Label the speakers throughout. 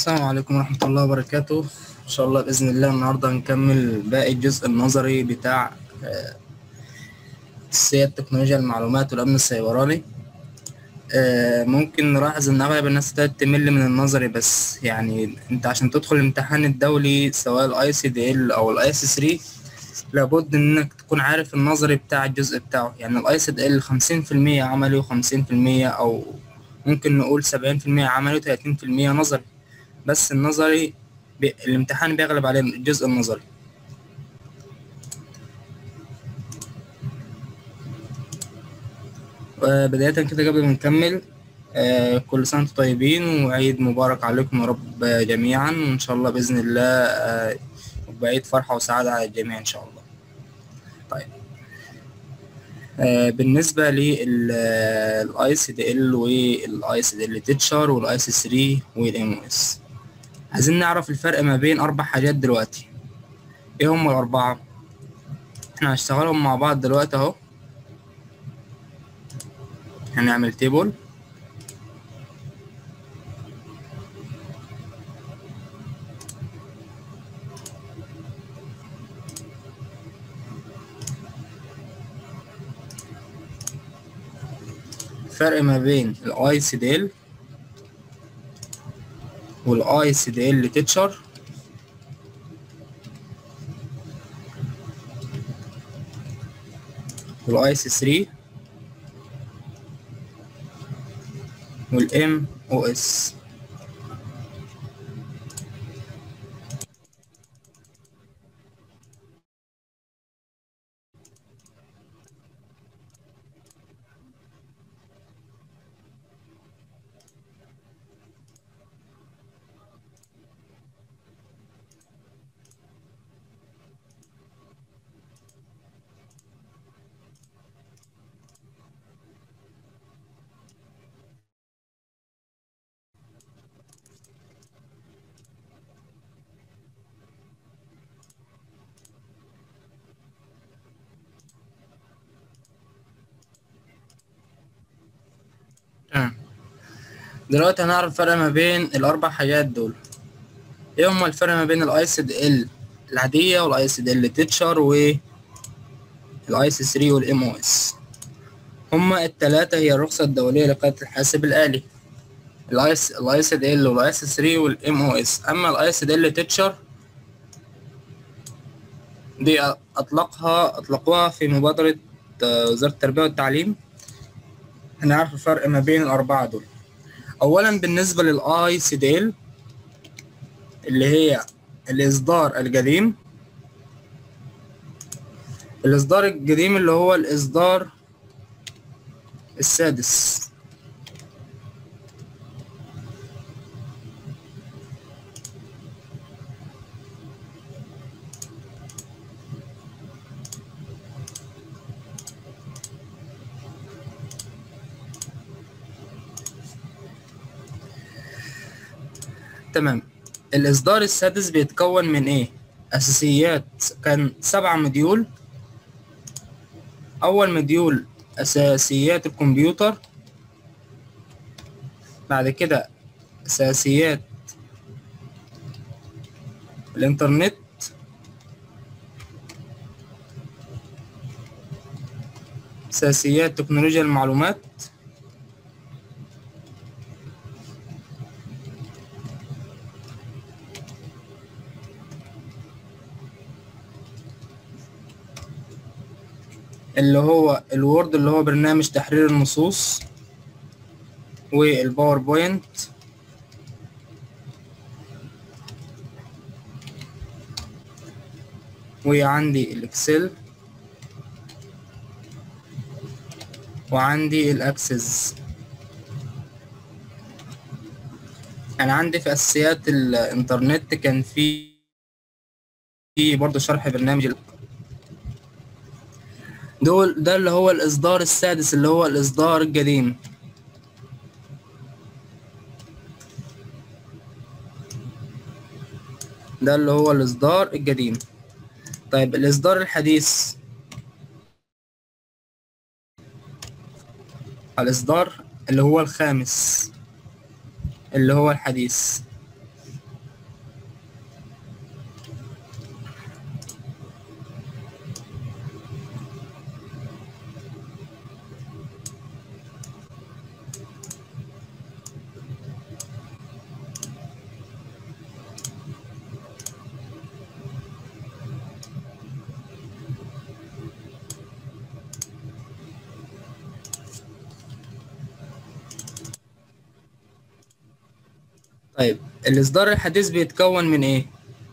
Speaker 1: السلام عليكم ورحمة الله وبركاته إن شاء الله بإذن الله النهاردة هنكمل باقي الجزء النظري بتاع آه، سيادة تكنولوجيا المعلومات والأمن السيبراني آه، ممكن نلاحظ إن أغلب الناس ابتدت تمل من النظري بس يعني أنت عشان تدخل الامتحان الدولي سواء الأي سي دي إل أو الأي سي 3 لابد إنك تكون عارف النظري بتاع الجزء بتاعه يعني الأي سي دي إل خمسين في المية عملي وخمسين في المية أو ممكن نقول سبعين في المية عملي وتلاتين في المية نظري بس النظري بي... الامتحان بيغلب عليه الجزء النظري بداية كده قبل ما نكمل آه كل سنة وانتم طيبين وعيد مبارك عليكم يا رب جميعا وإن شاء الله بإذن الله آه يبقى عيد فرحة وسعادة على الجميع إن شاء الله طيب آه بالنسبة للاي سي دي ال والاي سي دي ال تيتشر والاي سي 3 والام او اس عايزين نعرف الفرق ما بين أربع حاجات دلوقتي إيه هم الأربعة؟ إحنا هنشتغلهم مع بعض دلوقتي أهو هنعمل تيبل الفرق ما بين الاي سي دي ال والاي سي دي ال تيتشر والاي سي 3 والام او اس تمام دلوقتي هنعرف الفرق ما بين الاربع حاجات دول ايه هما الفرق ما بين الاي سي دي ال العاديه والاي سي دي ال تيتشر والاي سي 3 والام او اس هما التلاتة هي الرخصة الدولية لقيادة الحاسب الآلي الاي سي دي ال والاي سي 3 والام او اس اما الاي سي دي ال تيتشر دي اطلقها اطلقوها في مبادرة وزارة التربية والتعليم هنعرف الفرق ما بين الأربعة دول أولا بالنسبة للآي سي ديل اللي هي الإصدار القديم الإصدار القديم اللي هو الإصدار السادس تمام الإصدار السادس بيتكون من إيه؟ أساسيات كان سبعة مديول أول مديول أساسيات الكمبيوتر بعد كده أساسيات الإنترنت أساسيات تكنولوجيا المعلومات اللي هو الوورد اللي هو برنامج تحرير النصوص والباوربوينت وعندي الاكسل وعندي الاكسس انا عندي في اساسيات الانترنت كان في في برضه شرح برنامج دول ده اللي هو الإصدار السادس اللي هو الإصدار القديم ده اللي هو الإصدار القديم طيب الإصدار الحديث الإصدار اللي هو الخامس اللي هو الحديث طيب الإصدار الحديث بيتكون من إيه؟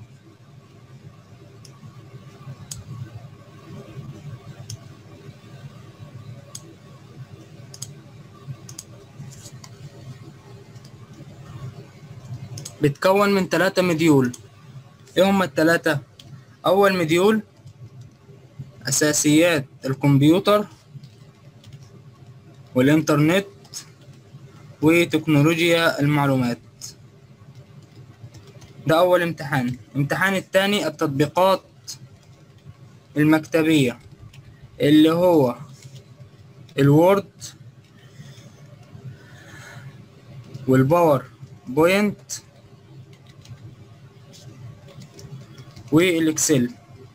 Speaker 1: بيتكون من ثلاثة مديول إيه هما الثلاثة؟ أول مديول أساسيات الكمبيوتر والإنترنت وتكنولوجيا المعلومات ده أول امتحان الامتحان التاني التطبيقات المكتبية اللي هو الوورد والباور بوينت والاكسل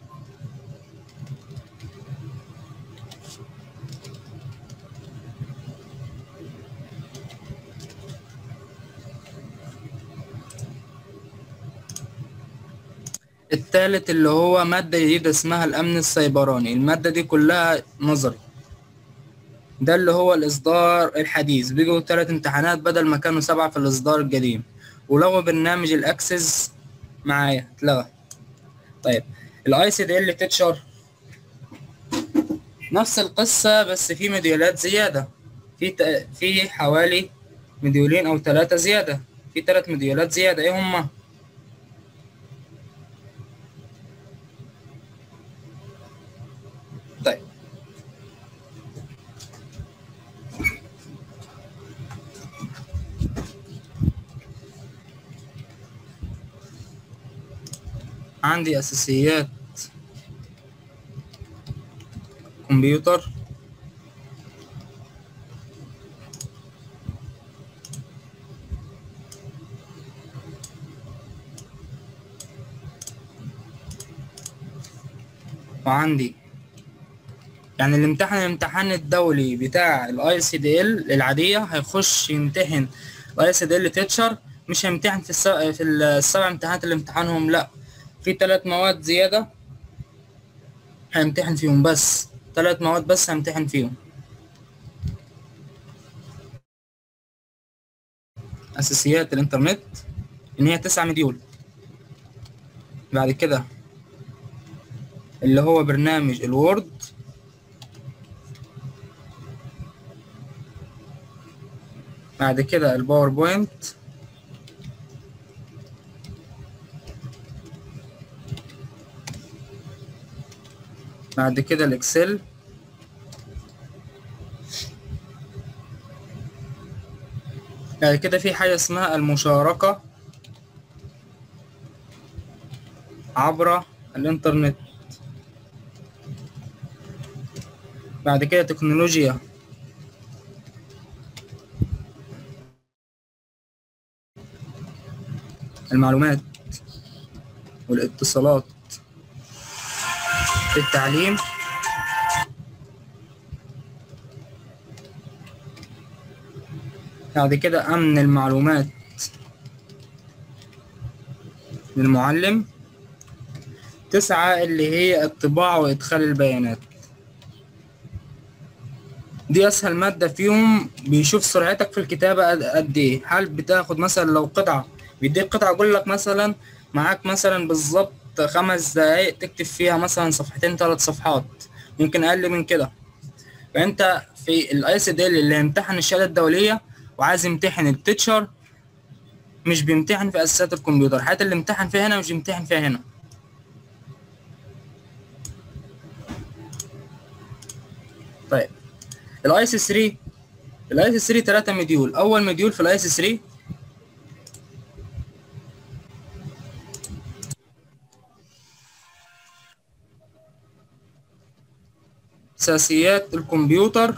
Speaker 1: التالت اللي هو مادة جديدة اسمها الأمن السيبراني المادة دي كلها نظري ده اللي هو الإصدار الحديث بيجوا تلات امتحانات بدل ما كانوا سبعة في الإصدار القديم ولغوا برنامج الأكسس معايا اتلغى طيب الاي سي دي ال تيتشر نفس القصة بس في مديولات زيادة في ت... في حوالي مديولين أو ثلاثة زيادة في ثلاث مديولات زيادة إيه هما؟ طيب عندي أساسيات كمبيوتر وعندي يعني اللي امتحن الامتحان الدولي بتاع الاي سي دي ال العادية هيخش يمتحن الاي سي دي ال تيتشر مش هيمتحن في السبع في السبع امتحانات اللي امتحانهم لا في ثلاث مواد زيادة هيمتحن فيهم بس ثلاث مواد بس هيمتحن فيهم أساسيات الإنترنت إن هي تسعة مديول بعد كده اللي هو برنامج الوورد بعد كده الباوربوينت بعد كده الاكسل بعد كده في حاجة اسمها المشاركة عبر الانترنت بعد كده تكنولوجيا المعلومات والاتصالات في التعليم بعد كده أمن المعلومات للمعلم تسعة اللي هي الطباعة وإدخال البيانات دي أسهل مادة فيهم بيشوف سرعتك في الكتابة قد- قد إيه هل بتاخد مثلا لو قطعة بيديك قطعة يقول لك مثلا معاك مثلا بالظبط خمس دقايق تكتب فيها مثلا صفحتين ثلاث صفحات ممكن أقل من كده فأنت في الاي سي دي اللي يمتحن الشهادة الدولية وعايز يمتحن التيتشر مش بيمتحن في أساسيات الكمبيوتر الحاجات اللي امتحن فيها هنا مش بيمتحن فيها هنا طيب الاي سي 3 الاي سي 3 3 مديول اول مديول في الاي سي 3 اساسيات الكمبيوتر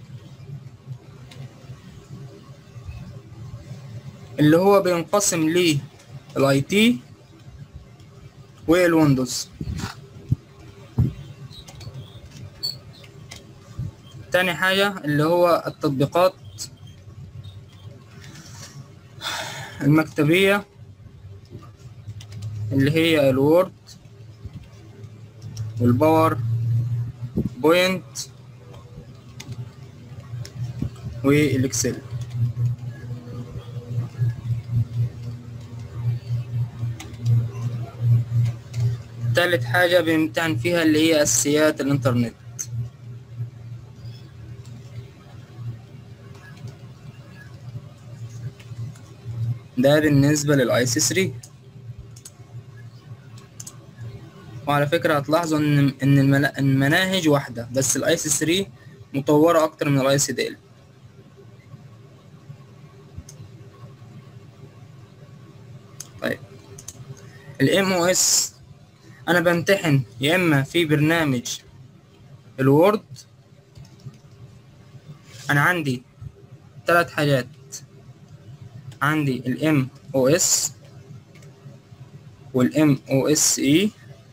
Speaker 1: اللي هو بينقسم للاي تي والويندوز تاني حاجة اللي هو التطبيقات المكتبية اللي هي الوورد والباور بوينت والاكسل تالت حاجة بنمتحن فيها اللي هي أساسيات الإنترنت ده بالنسبة للآي سي 3 وعلى فكرة هتلاحظوا إن إن المنا- المناهج واحدة بس الآي سي 3 مطورة أكتر من الآي سي دي ال طيب الام او اس انا بمتحن يا اما في برنامج الوورد انا عندي ثلاث حاجات عندي الام او اس والام او اس اي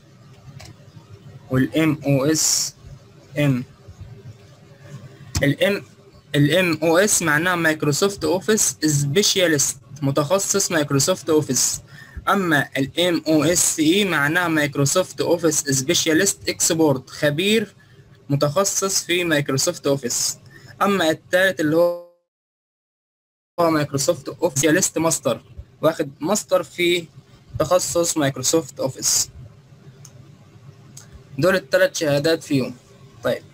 Speaker 1: والام او اس ام الام الام او اس معناها مايكروسوفت اوفيس سبيشاليست متخصص مايكروسوفت اوفيس اما الام او اس اي معناها مايكروسوفت اوفيس سبيشاليست اكسبورت خبير متخصص في مايكروسوفت اوفيس اما الثالث اللي هو هو مايكروسوفت اوفيسياليست ماستر واخد ماستر في تخصص مايكروسوفت اوفيس دول الثلاث شهادات فيهم طيب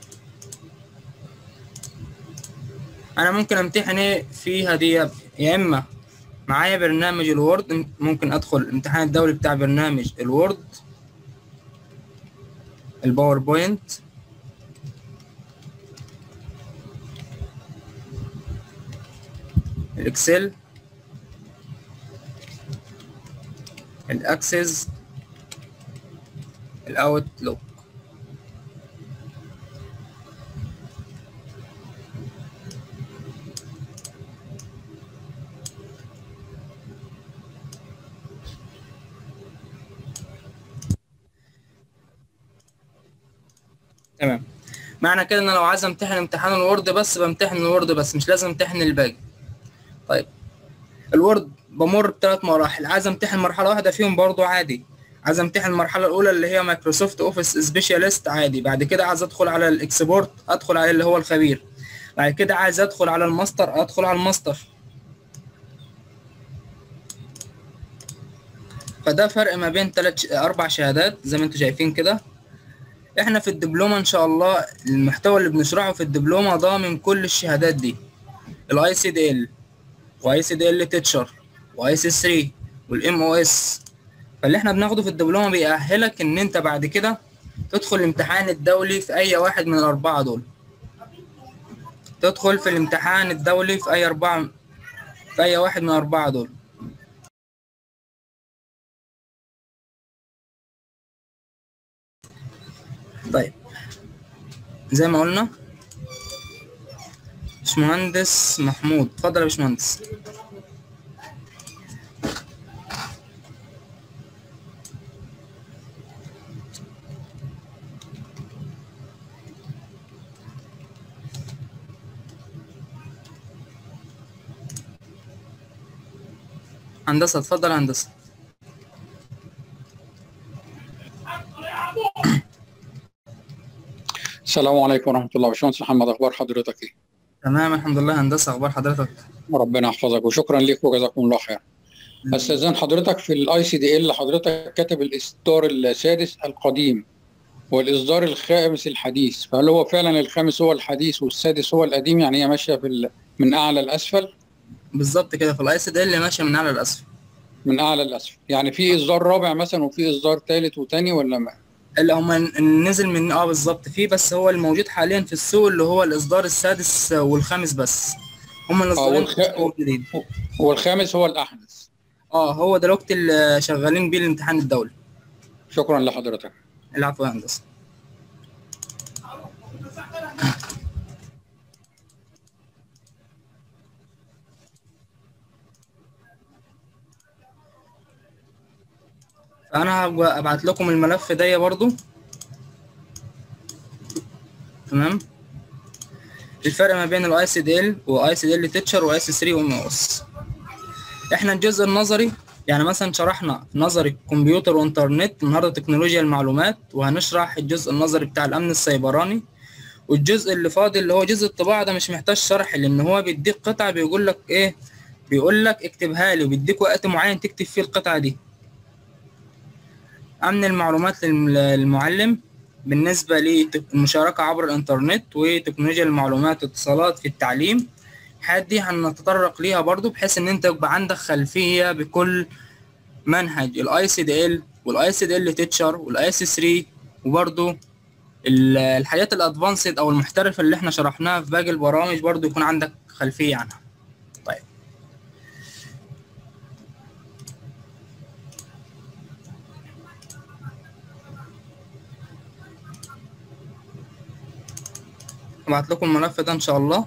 Speaker 1: انا ممكن امتحن ايه فيها دي يا اما معايا برنامج الوورد ممكن ادخل الامتحان الدولي بتاع برنامج الوورد الباوربوينت الاكسل الاكسس الاوتلوك تمام معنى كده ان انا لو عايز امتحن امتحان الوورد بس بمتحن الوورد بس مش لازم امتحن الباقي طيب الوورد بمر بثلاث مراحل عايز امتحن مرحله واحده فيهم برضو عادي عايز امتحن المرحله الاولى اللي هي مايكروسوفت اوفيس سبيشاليست عادي بعد كده عايز ادخل على الاكسبورت ادخل على اللي هو الخبير بعد كده عايز ادخل على الماستر ادخل على الماستر فده فرق ما بين ثلاث اربع شهادات زي ما انتم شايفين كده احنا في الدبلومه ان شاء الله المحتوى اللي بنشرحه في الدبلومه ضامن كل الشهادات دي الاي سي دي ال واي سي دي ال تيتشر واي سي 3 والام او اس فاللي احنا بناخده في الدبلومه بيأهلك ان انت بعد كده تدخل الامتحان الدولي في اي واحد من الاربعه دول تدخل في الامتحان الدولي في اي اربعه في اي واحد من الاربعه دول طيب زي ما قلنا باشمهندس محمود اتفضل يا باشمهندس هندسة اتفضل يا هندسة
Speaker 2: السلام عليكم ورحمة الله باشمهندس محمد أخبار حضرتك إيه؟
Speaker 1: تمام الحمد لله هندسة أخبار حضرتك
Speaker 2: ربنا يحفظك وشكرا ليك وجزاكم الله خير. أستاذن حضرتك في الأي سي دي ال حضرتك كاتب الإصدار السادس القديم والإصدار الخامس الحديث فهل هو فعلا الخامس هو الحديث والسادس هو القديم يعني هي ماشية في ال... من أعلى لأسفل
Speaker 1: بالظبط كده في الاي سي دي اللي ماشية من اعلى لاسفل
Speaker 2: من أعلى لأسفل يعني في إصدار رابع مثلا وفي إصدار ثالث وثاني ولا ما؟
Speaker 1: اللي هم نزل من اه بالظبط فيه بس هو الموجود حاليا في السوق اللي هو الاصدار السادس والخامس بس هم الاصدارين
Speaker 2: والخ-
Speaker 1: الموجودين
Speaker 2: والخامس هو الأحدث
Speaker 1: اه هو دلوقتي اللي شغالين بيه الامتحان الدولي
Speaker 2: شكرا لحضرتك
Speaker 1: العفو يا هندسة انا هبقى ابعت لكم الملف ده برضو تمام الفرق ما بين الاي سي دي ال واي سي دي ال تيتشر واي سي 3 وام اس احنا الجزء النظري يعني مثلا شرحنا نظري كمبيوتر وانترنت النهارده تكنولوجيا المعلومات وهنشرح الجزء النظري بتاع الامن السيبراني والجزء اللي فاضل اللي هو جزء الطباعه ده مش محتاج شرح لان هو بيديك قطعه بيقول لك ايه بيقول لك اكتبها لي وبيديك وقت معين تكتب فيه القطعه دي أمن المعلومات للمعلم بالنسبة للمشاركة عبر الإنترنت وتكنولوجيا المعلومات والاتصالات في التعليم الحاجات دي هنتطرق ليها برضو بحيث إن أنت يبقى عندك خلفية بكل منهج الاي سي دي ال والاي سي دي ال تيتشر والاي سي 3 وبرضو الحاجات الادفانسد او المحترفه اللي احنا شرحناها في باقي البرامج برضو يكون عندك خلفيه عنها طيب ابعت لكم الملف ده ان شاء الله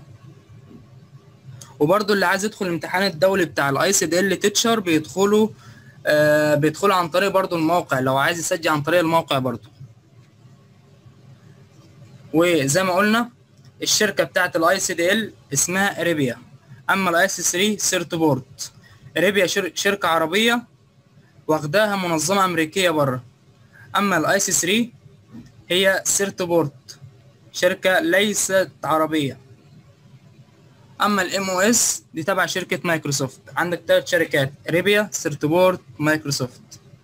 Speaker 1: وبرضو اللي عايز يدخل الامتحان الدولي بتاع الاي سي دي ال تيتشر بيدخلوا آه بيدخلوا عن طريق برضو الموقع لو عايز يسجل عن طريق الموقع برضو وزي ما قلنا الشركة بتاعت الاي سي دي ال اسمها اريبيا اما الاي سي 3 سيرت بورت اريبيا شر... شركة عربية واخداها منظمة امريكية بره اما الاي سي 3 هي سيرت بورت شركة ليست عربية اما الام او اس دي تبع شركه مايكروسوفت عندك ثلاث شركات ريبيا سيرتبورت مايكروسوفت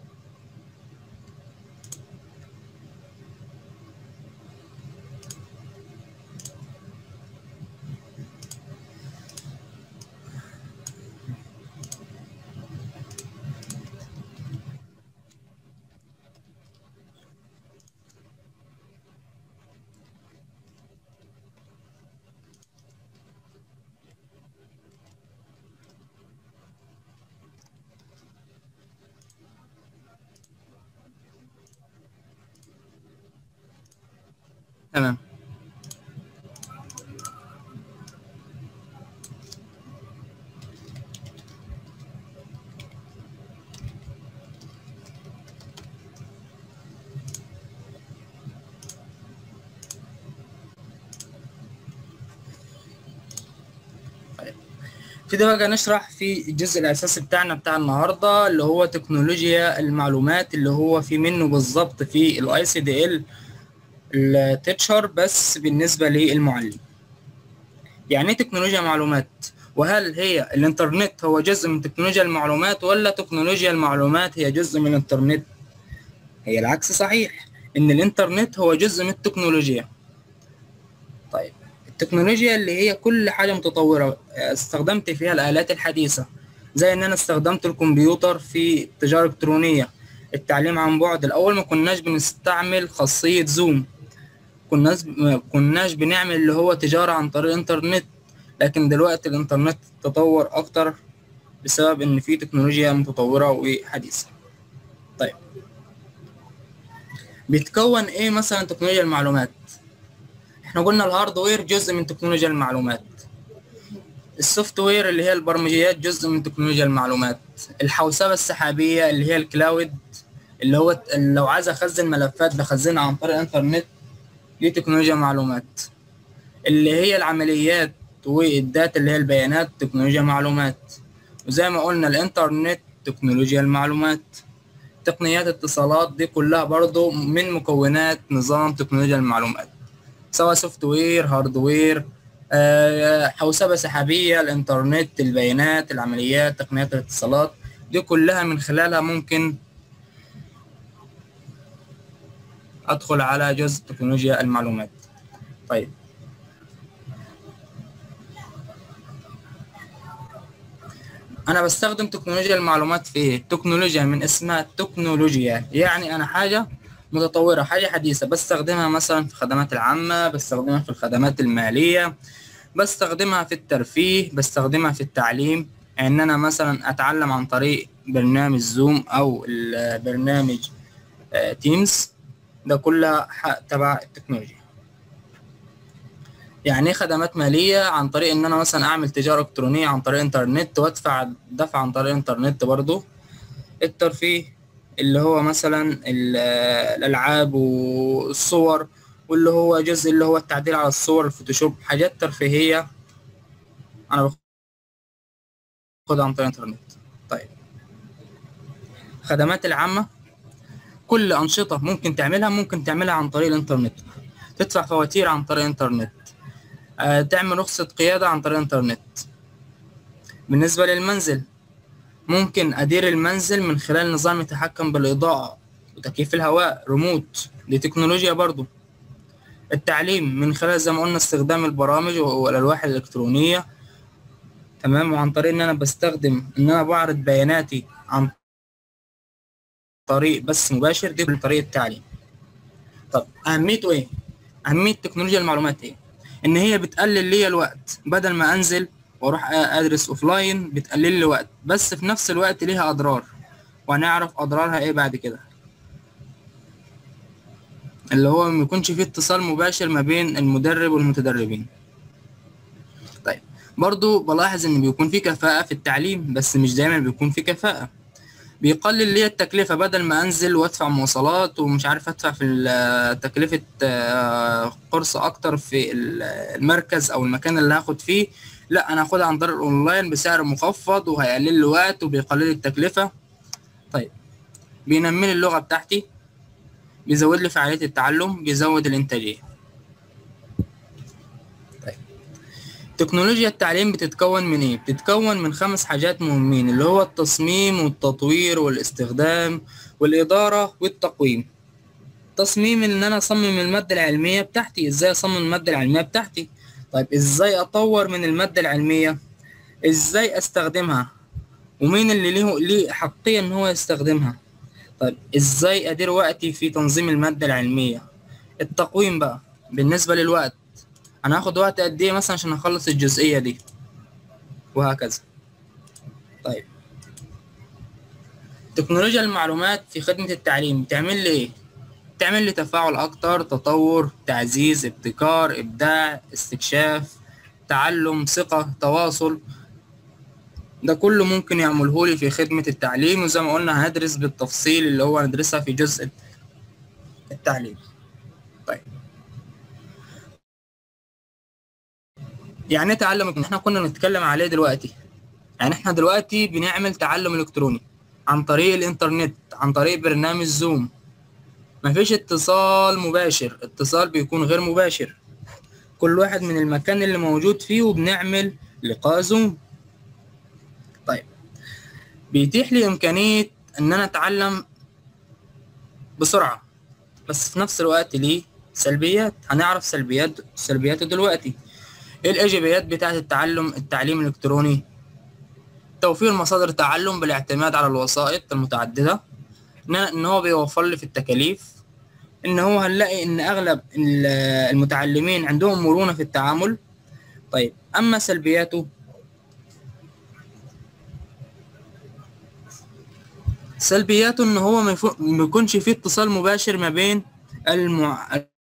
Speaker 1: تمام في ده بقى نشرح في الجزء الاساسي بتاعنا بتاع النهارده اللي هو تكنولوجيا المعلومات اللي هو في منه بالظبط في الاي سي دي ال التيتشر بس بالنسبه للمعلم يعني ايه تكنولوجيا معلومات وهل هي الانترنت هو جزء من تكنولوجيا المعلومات ولا تكنولوجيا المعلومات هي جزء من الانترنت هي العكس صحيح ان الانترنت هو جزء من التكنولوجيا طيب التكنولوجيا اللي هي كل حاجه متطوره استخدمت فيها الالات الحديثه زي ان انا استخدمت الكمبيوتر في التجاره الالكترونيه التعليم عن بعد الاول ما كناش بنستعمل خاصيه زوم كناش كناش بنعمل اللي هو تجاره عن طريق الانترنت لكن دلوقتي الانترنت تطور اكتر بسبب ان في تكنولوجيا متطوره وحديثه طيب بيتكون ايه مثلا تكنولوجيا المعلومات احنا قلنا الهاردوير جزء من تكنولوجيا المعلومات السوفت وير اللي هي البرمجيات جزء من تكنولوجيا المعلومات الحوسبه السحابيه اللي هي الكلاود اللي هو لو عايز اخزن ملفات بخزنها عن طريق الانترنت دي تكنولوجيا معلومات اللي هي العمليات والداتا اللي هي البيانات تكنولوجيا معلومات وزي ما قلنا الانترنت تكنولوجيا المعلومات تقنيات اتصالات دي كلها برضو من مكونات نظام تكنولوجيا المعلومات سواء سوفت وير هاردوير حوسبة سحابية الانترنت البيانات العمليات تقنيات الاتصالات دي كلها من خلالها ممكن ادخل على جزء تكنولوجيا المعلومات طيب انا بستخدم تكنولوجيا المعلومات في ايه تكنولوجيا من اسمها تكنولوجيا يعني انا حاجه متطوره حاجه حديثه بستخدمها مثلا في الخدمات العامه بستخدمها في الخدمات الماليه بستخدمها في الترفيه بستخدمها في التعليم ان انا مثلا اتعلم عن طريق برنامج زوم او البرنامج تيمز ده كلها تبع التكنولوجيا يعني ايه خدمات ماليه عن طريق ان انا مثلا اعمل تجاره الكترونيه عن طريق انترنت وادفع دفع عن طريق انترنت برضو الترفيه اللي هو مثلا الالعاب والصور واللي هو جزء اللي هو التعديل على الصور الفوتوشوب حاجات ترفيهيه انا باخدها عن طريق الانترنت طيب خدمات العامه كل انشطه ممكن تعملها ممكن تعملها عن طريق الانترنت تدفع فواتير عن طريق الانترنت أه تعمل رخصه قياده عن طريق الانترنت بالنسبه للمنزل ممكن ادير المنزل من خلال نظام يتحكم بالاضاءه وتكييف الهواء ريموت دي تكنولوجيا برضو التعليم من خلال زي ما قلنا استخدام البرامج والالواح الالكترونيه تمام وعن طريق ان انا بستخدم ان انا بعرض بياناتي عن طريق بس مباشر دي طريقه التعليم طب اهميته ايه اهميه تكنولوجيا المعلومات ايه ان هي بتقلل لي الوقت بدل ما انزل واروح ادرس اوفلاين بتقلل لي وقت بس في نفس الوقت ليها اضرار وهنعرف اضرارها ايه بعد كده اللي هو ما يكونش فيه اتصال مباشر ما بين المدرب والمتدربين طيب برضو بلاحظ ان بيكون في كفاءة في التعليم بس مش دايما بيكون في كفاءة بيقلل لي التكلفة بدل ما انزل وادفع مواصلات ومش عارف ادفع في تكلفة قرص اكتر في المركز او المكان اللي هاخد فيه لا انا هاخدها عن طريق الاونلاين بسعر مخفض وهيقلل لي وقت وبيقلل التكلفة طيب بينمي لي اللغة بتاعتي بيزود لي فعالية التعلم بيزود الإنتاجية طيب تكنولوجيا التعليم بتتكون من إيه؟ بتتكون من خمس حاجات مهمين اللي هو التصميم والتطوير والاستخدام والإدارة والتقويم تصميم إن أنا أصمم المادة العلمية بتاعتي إزاي أصمم المادة العلمية بتاعتي طيب إزاي أطور من المادة العلمية إزاي أستخدمها ومين اللي ليه ليه حقية إن هو يستخدمها طيب ازاي ادير وقتي في تنظيم الماده العلميه التقويم بقى بالنسبه للوقت انا هاخد وقت قد ايه مثلا عشان اخلص الجزئيه دي وهكذا طيب تكنولوجيا المعلومات في خدمه التعليم بتعمل لي ايه بتعمل لي تفاعل اكتر تطور تعزيز ابتكار ابداع استكشاف تعلم ثقه تواصل ده كله ممكن يعمله لي في خدمة التعليم وزي ما قلنا هندرس بالتفصيل اللي هو هندرسها في جزء التعليم طيب يعني ايه تعلم احنا كنا بنتكلم عليه دلوقتي يعني احنا دلوقتي بنعمل تعلم الكتروني عن طريق الانترنت عن طريق برنامج زوم مفيش اتصال مباشر اتصال بيكون غير مباشر كل واحد من المكان اللي موجود فيه وبنعمل لقاء زوم طيب بيتيح لي إمكانية إن أنا أتعلم بسرعة بس في نفس الوقت ليه سلبيات هنعرف سلبيات سلبياته دلوقتي إيه الإيجابيات بتاعة التعلم التعليم الإلكتروني توفير مصادر تعلم بالاعتماد على الوسائط المتعددة إن هو بيوفر لي في التكاليف إن هو هنلاقي إن أغلب المتعلمين عندهم مرونة في التعامل طيب أما سلبياته سلبياته ان هو ما يكونش فيه اتصال مباشر ما بين المع...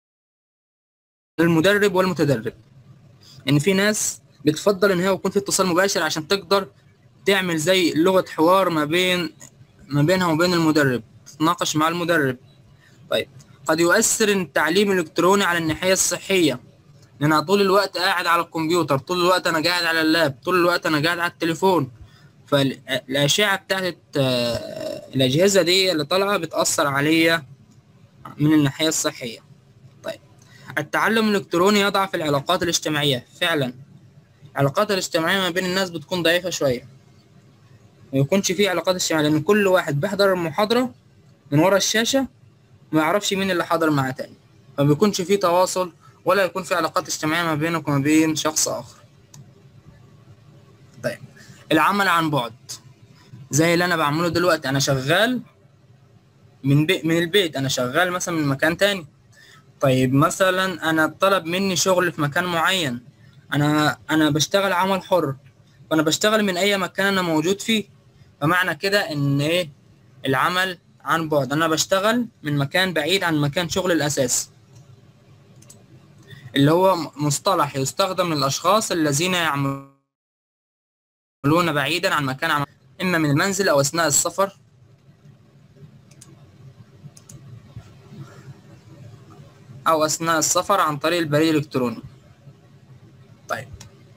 Speaker 1: المدرب والمتدرب ان في ناس بتفضل ان هو يكون في اتصال مباشر عشان تقدر تعمل زي لغة حوار ما بين ما بينها وبين المدرب تتناقش مع المدرب طيب قد يؤثر التعليم الالكتروني على الناحية الصحية لان انا طول الوقت قاعد على الكمبيوتر طول الوقت انا قاعد على اللاب طول الوقت انا قاعد على التليفون فالأشعة بتاعت الأجهزة دي اللي طالعة بتأثر عليا من الناحية الصحية طيب التعلم الإلكتروني يضعف العلاقات الاجتماعية فعلا العلاقات الاجتماعية ما بين الناس بتكون ضعيفة شوية ما يكونش فيه علاقات اجتماعية لأن كل واحد بيحضر المحاضرة من ورا الشاشة ما يعرفش مين اللي حضر معاه تاني ما بيكونش فيه تواصل ولا يكون فيه علاقات اجتماعية ما بينك وما بين شخص آخر طيب العمل عن بعد زي اللي انا بعمله دلوقتي انا شغال من بي من البيت انا شغال مثلا من مكان تاني طيب مثلا انا طلب مني شغل في مكان معين انا انا بشتغل عمل حر فانا بشتغل من اي مكان انا موجود فيه فمعنى كده ان ايه العمل عن بعد انا بشتغل من مكان بعيد عن مكان شغل الاساسي اللي هو مصطلح يستخدم للاشخاص الذين يعملون يعملون بعيدا عن مكان عمل إما من المنزل أو أثناء السفر أو أثناء السفر عن طريق البريد الإلكتروني طيب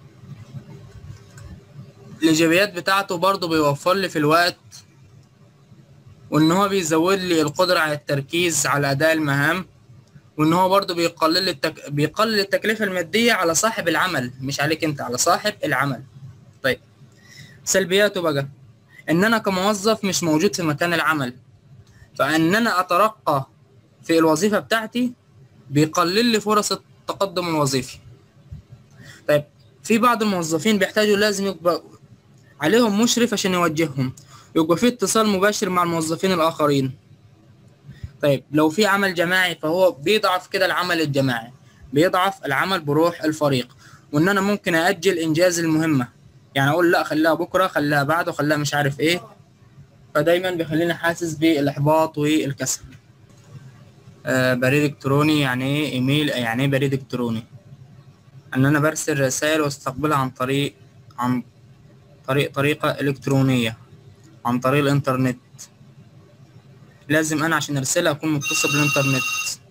Speaker 1: الإيجابيات بتاعته برضو بيوفر لي في الوقت وإن هو بيزود لي القدرة على التركيز على أداء المهام وإن هو برضو بيقلل التك... بيقلل التكلفة المادية على صاحب العمل مش عليك أنت على صاحب العمل طيب سلبياته بقى ان انا كموظف مش موجود في مكان العمل فان انا اترقى في الوظيفه بتاعتي بيقلل لي فرص التقدم الوظيفي طيب في بعض الموظفين بيحتاجوا لازم يبقى عليهم مشرف عشان يوجههم يبقى في اتصال مباشر مع الموظفين الاخرين طيب لو في عمل جماعي فهو بيضعف كده العمل الجماعي بيضعف العمل بروح الفريق وان انا ممكن اجل انجاز المهمه يعني اقول لا خليها بكره خليها بعده خليها مش عارف ايه فدايما بيخليني حاسس بالاحباط والكسل آه بريد الكتروني يعني ايه ايميل يعني ايه بريد الكتروني ان انا برسل رسائل واستقبلها عن طريق عن طريق طريقة إلكترونية عن طريق الإنترنت لازم أنا عشان أرسلها أكون متصل بالإنترنت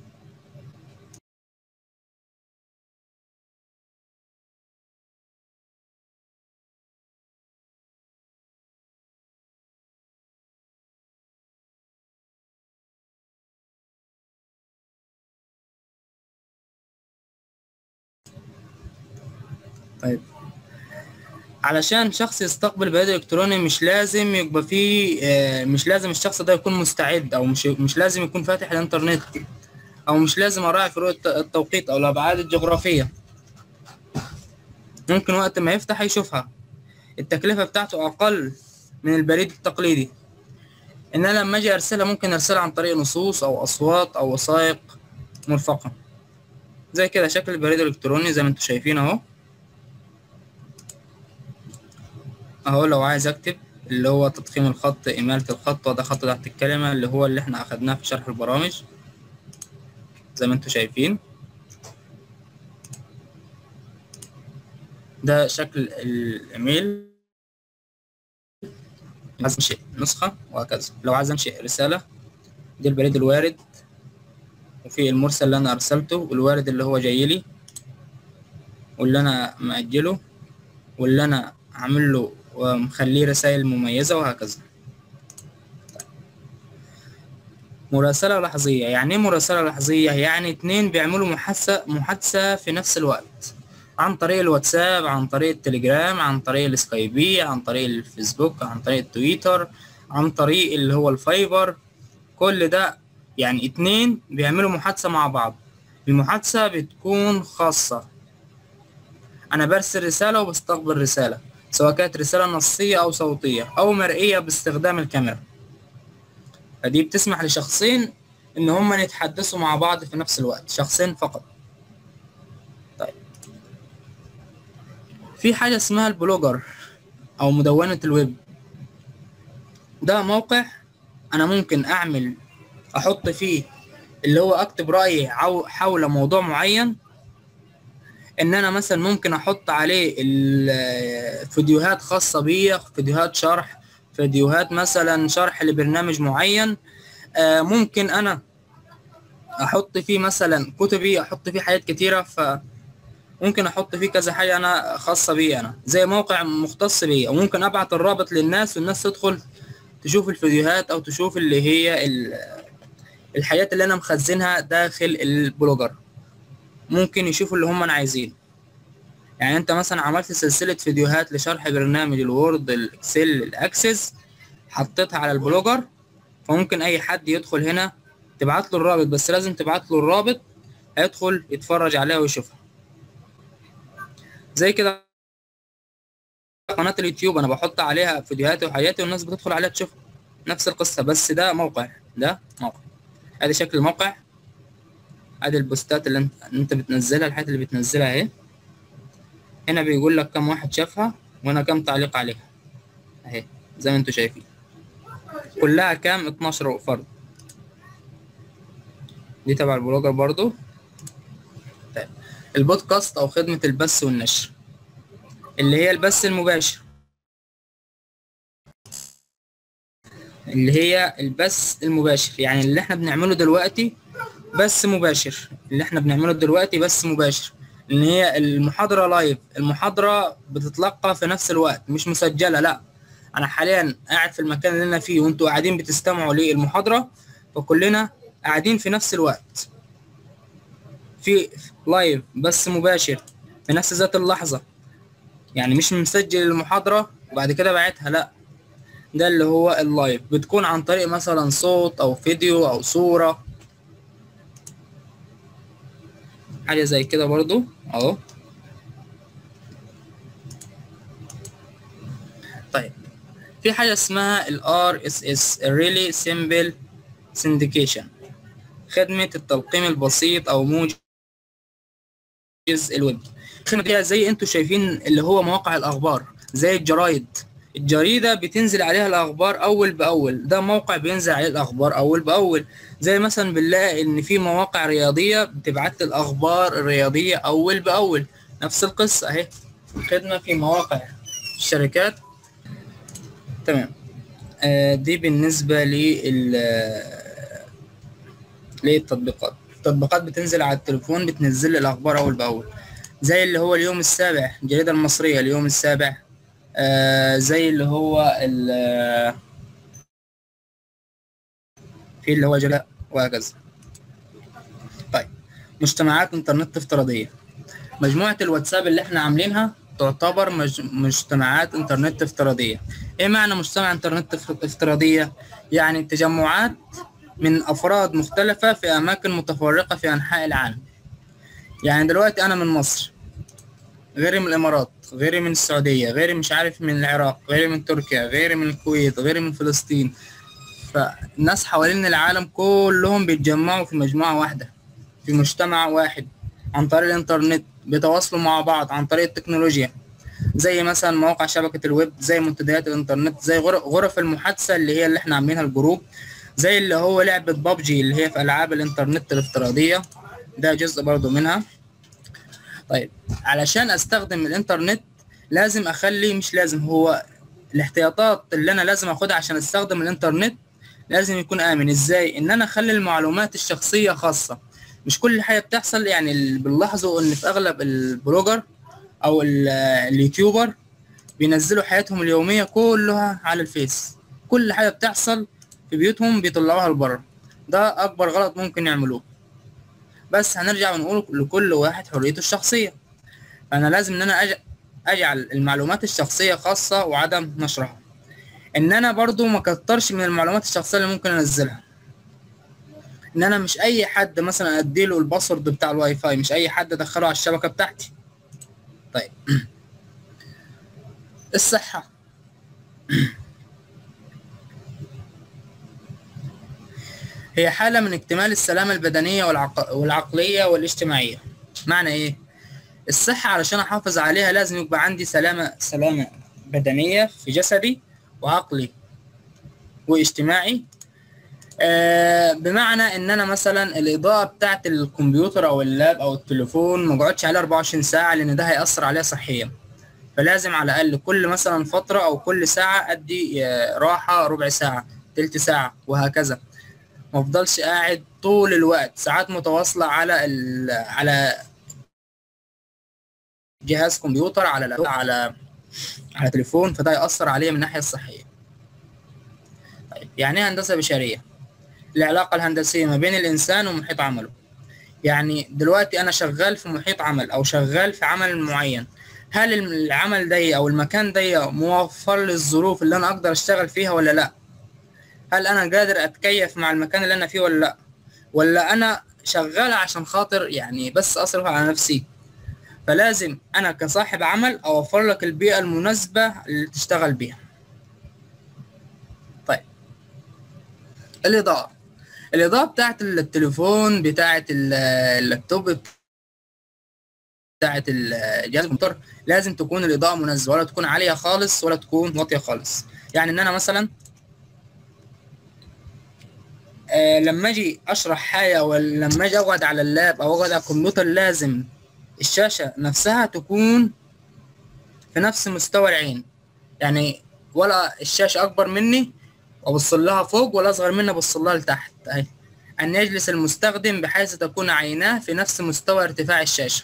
Speaker 1: طيب علشان شخص يستقبل بريد الكتروني مش لازم يبقى فيه آه، مش لازم الشخص ده يكون مستعد او مش مش لازم يكون فاتح الانترنت او مش لازم اراعي فروق الت- التوقيت او الابعاد الجغرافيه ممكن وقت ما يفتح يشوفها التكلفه بتاعته اقل من البريد التقليدي ان انا لما اجي ارسلها ممكن ارسلها عن طريق نصوص او اصوات او وثائق مرفقه زي كده شكل البريد الالكتروني زي ما انتم شايفين اهو اهو لو عايز اكتب اللي هو تضخيم الخط إمالة الخط وده خط تحت الكلمة اللي هو اللي احنا أخدناه في شرح البرامج زي ما انتوا شايفين ده شكل الإيميل عايز أنشئ نسخة وهكذا لو عايز أنشئ رسالة دي البريد الوارد وفي المرسل اللي أنا أرسلته والوارد اللي هو جاي لي واللي أنا مأجله واللي أنا عامل له ومخليه رسائل مميزة وهكذا مراسلة لحظية يعني ايه مراسلة لحظية يعني اتنين بيعملوا محادثة محادثة في نفس الوقت عن طريق الواتساب عن طريق التليجرام عن طريق السكايبي عن طريق الفيسبوك عن طريق التويتر عن طريق اللي هو الفايبر كل ده يعني اتنين بيعملوا محادثة مع بعض المحادثة بتكون خاصة أنا برسل رسالة وبستقبل رسالة سواء كانت رسالة نصية أو صوتية أو مرئية باستخدام الكاميرا فدي بتسمح لشخصين إن هما يتحدثوا مع بعض في نفس الوقت شخصين فقط طيب في حاجة اسمها البلوجر أو مدونة الويب ده موقع أنا ممكن أعمل أحط فيه اللي هو أكتب رأيي عو- حول موضوع معين ان انا مثلا ممكن احط عليه ال- فيديوهات خاصة بيا فيديوهات شرح فيديوهات مثلا شرح لبرنامج معين آه، ممكن انا احط فيه مثلا كتبي احط فيه حاجات كتيرة فممكن احط فيه كذا حاجة انا خاصة بي انا زي موقع مختص بيا وممكن ابعت الرابط للناس والناس تدخل تشوف الفيديوهات او تشوف اللي هي ال- الحاجات اللي انا مخزنها داخل البلوجر ممكن يشوفوا اللي هم انا عايزينه يعني انت مثلا عملت سلسلة فيديوهات لشرح برنامج الوورد الاكسل الاكسس حطيتها على البلوجر فممكن اي حد يدخل هنا تبعت له الرابط بس لازم تبعت له الرابط هيدخل يتفرج عليها ويشوفها زي كده قناة اليوتيوب انا بحط عليها فيديوهاتي وحاجاتي والناس بتدخل عليها تشوفها نفس القصة بس ده موقع ده موقع ادي شكل الموقع ادي البوستات اللي انت, انت بتنزلها الحاجات اللي بتنزلها اهي هنا بيقول لك كم واحد شافها وهنا كم تعليق عليها اهي زي ما انتوا شايفين كلها كام 12 فرد دي تبع البلوجر برضو طيب البودكاست او خدمة البث والنشر اللي هي البث المباشر اللي هي البث المباشر يعني اللي احنا بنعمله دلوقتي بث مباشر اللي احنا بنعمله دلوقتي بث مباشر ان هي المحاضرة لايف المحاضرة بتتلقى في نفس الوقت مش مسجلة لا انا حاليا قاعد في المكان اللي انا فيه وانتوا قاعدين بتستمعوا للمحاضرة فكلنا قاعدين في نفس الوقت في لايف بث مباشر في نفس ذات اللحظة يعني مش مسجل المحاضرة وبعد كده بعتها لا ده اللي هو اللايف بتكون عن طريق مثلا صوت او فيديو او صورة حاجة زي كده برضو اهو طيب في حاجة اسمها ال RSS Really Simple Syndication خدمة التلقيم البسيط أو موجز الويب الخدمة دي زي انتوا شايفين اللي هو مواقع الأخبار زي الجرايد الجريدة بتنزل عليها الأخبار أول بأول ده موقع بينزل عليه الأخبار أول بأول زي مثلا بنلاقي إن في مواقع رياضية بتبعت الأخبار الرياضية أول بأول نفس القصة أهي خدمة في مواقع الشركات تمام آه دي بالنسبة لل للتطبيقات التطبيقات بتنزل على التليفون بتنزل لي الأخبار أول بأول زي اللي هو اليوم السابع الجريدة المصرية اليوم السابع آه زي اللي هو ال في اللي هو جلاء وهكذا طيب مجتمعات انترنت افتراضية مجموعة الواتساب اللي احنا عاملينها تعتبر مج... مجتمعات انترنت افتراضية ايه معنى مجتمع انترنت افتراضية يعني تجمعات من افراد مختلفة في اماكن متفرقة في انحاء العالم يعني دلوقتي انا من مصر غيري من الامارات غيري من السعوديه غيري مش عارف من العراق غيري من تركيا غيري من الكويت غيري من فلسطين فالناس حوالين العالم كلهم بيتجمعوا في مجموعه واحده في مجتمع واحد عن طريق الانترنت بيتواصلوا مع بعض عن طريق التكنولوجيا زي مثلا مواقع شبكه الويب زي منتديات الانترنت زي غرف المحادثه اللي هي اللي احنا عاملينها الجروب زي اللي هو لعبه بابجي اللي هي في العاب الانترنت الافتراضيه ده جزء برضو منها طيب علشان استخدم الانترنت لازم اخلي مش لازم هو الاحتياطات اللي انا لازم اخدها عشان استخدم الانترنت لازم يكون امن ازاي ان انا اخلي المعلومات الشخصيه خاصه مش كل حاجه بتحصل يعني اللي بنلاحظه ان في اغلب البلوجر او اليوتيوبر بينزلوا حياتهم اليوميه كلها على الفيس كل حاجه بتحصل في بيوتهم بيطلعوها لبره ده اكبر غلط ممكن يعملوه بس هنرجع ونقول لكل واحد حريته الشخصية فأنا لازم إن أنا أجعل المعلومات الشخصية خاصة وعدم نشرها إن أنا برضو ما كترش من المعلومات الشخصية اللي ممكن أنزلها إن أنا مش أي حد مثلا أديله الباسورد بتاع الواي فاي مش أي حد أدخله على الشبكة بتاعتي طيب الصحة هي حالة من اكتمال السلامة البدنية والعق... والعقلية والاجتماعية معنى ايه؟ الصحة علشان احافظ عليها لازم يبقى عندي سلامة سلامة بدنية في جسدي وعقلي واجتماعي آه بمعنى ان انا مثلا الاضاءة بتاعت الكمبيوتر او اللاب او التليفون ما اقعدش عليه 24 ساعة لان ده هيأثر عليها صحيا فلازم على الاقل كل مثلا فترة او كل ساعة ادي راحة ربع ساعة تلت ساعة وهكذا ما افضلش قاعد طول الوقت ساعات متواصلة على ال على جهاز كمبيوتر على على على تليفون فده يأثر عليه من الناحية الصحية طيب يعني ايه هندسة بشرية العلاقة الهندسية ما بين الإنسان ومحيط عمله يعني دلوقتي أنا شغال في محيط عمل أو شغال في عمل معين هل العمل ده أو المكان ده موفر لي الظروف اللي أنا أقدر أشتغل فيها ولا لأ هل انا قادر اتكيف مع المكان اللي انا فيه ولا لا ولا انا شغال عشان خاطر يعني بس اصرف على نفسي فلازم انا كصاحب عمل اوفر لك البيئه المناسبه اللي تشتغل بيها طيب الاضاءه الاضاءه بتاعت التليفون بتاعت اللابتوب بتاعت الجهاز الكمبيوتر لازم تكون الاضاءه مناسبه ولا تكون عاليه خالص ولا تكون واطيه خالص يعني ان انا مثلا آه لما اجي اشرح حاجه ولا لما اجي اقعد على اللاب او اقعد على الكمبيوتر لازم الشاشه نفسها تكون في نفس مستوى العين يعني ولا الشاشه اكبر مني وابص لها فوق ولا اصغر مني ابص لها لتحت اهي ان يجلس المستخدم بحيث تكون عيناه في نفس مستوى ارتفاع الشاشه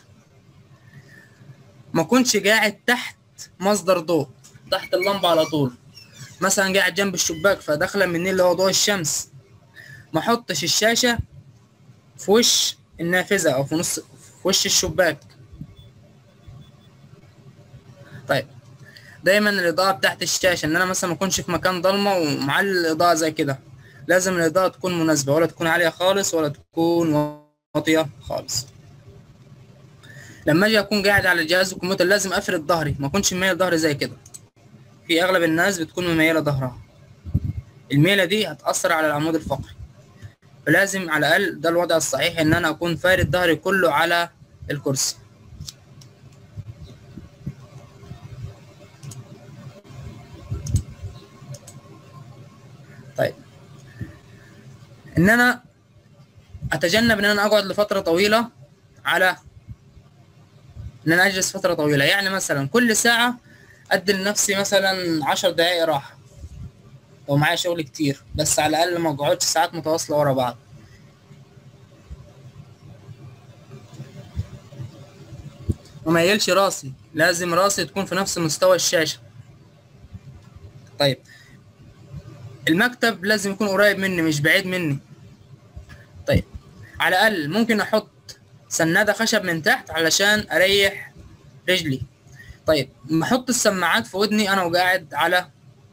Speaker 1: ما كنتش قاعد تحت مصدر ضوء تحت اللمبه على طول مثلا قاعد جنب الشباك فداخله مني اللي هو ضوء الشمس ما احطش الشاشه في وش النافذه او في نص في وش الشباك طيب دايما الاضاءه بتاعت الشاشه ان انا مثلا ما اكونش في مكان ضلمه ومعلي الاضاءه زي كده لازم الاضاءه تكون مناسبه ولا تكون عاليه خالص ولا تكون واطيه خالص لما اجي اكون قاعد على جهاز الكمبيوتر لازم افرد ظهري ما اكونش مميل ظهري زي كده في اغلب الناس بتكون مميله ظهرها الميله دي هتاثر على العمود الفقري فلازم على الاقل ده الوضع الصحيح ان انا اكون فارد ظهري كله على الكرسي طيب ان انا اتجنب ان انا اقعد لفتره طويله على ان انا اجلس فتره طويله يعني مثلا كل ساعه ادي لنفسي مثلا عشر دقايق راحه لو معايا شغل كتير بس على الاقل ما اقعدش ساعات متواصله ورا بعض وما يلش راسي لازم راسي تكون في نفس مستوى الشاشه طيب المكتب لازم يكون قريب مني مش بعيد مني طيب على الاقل ممكن احط سناده خشب من تحت علشان اريح رجلي طيب ما احط السماعات في ودني انا وقاعد على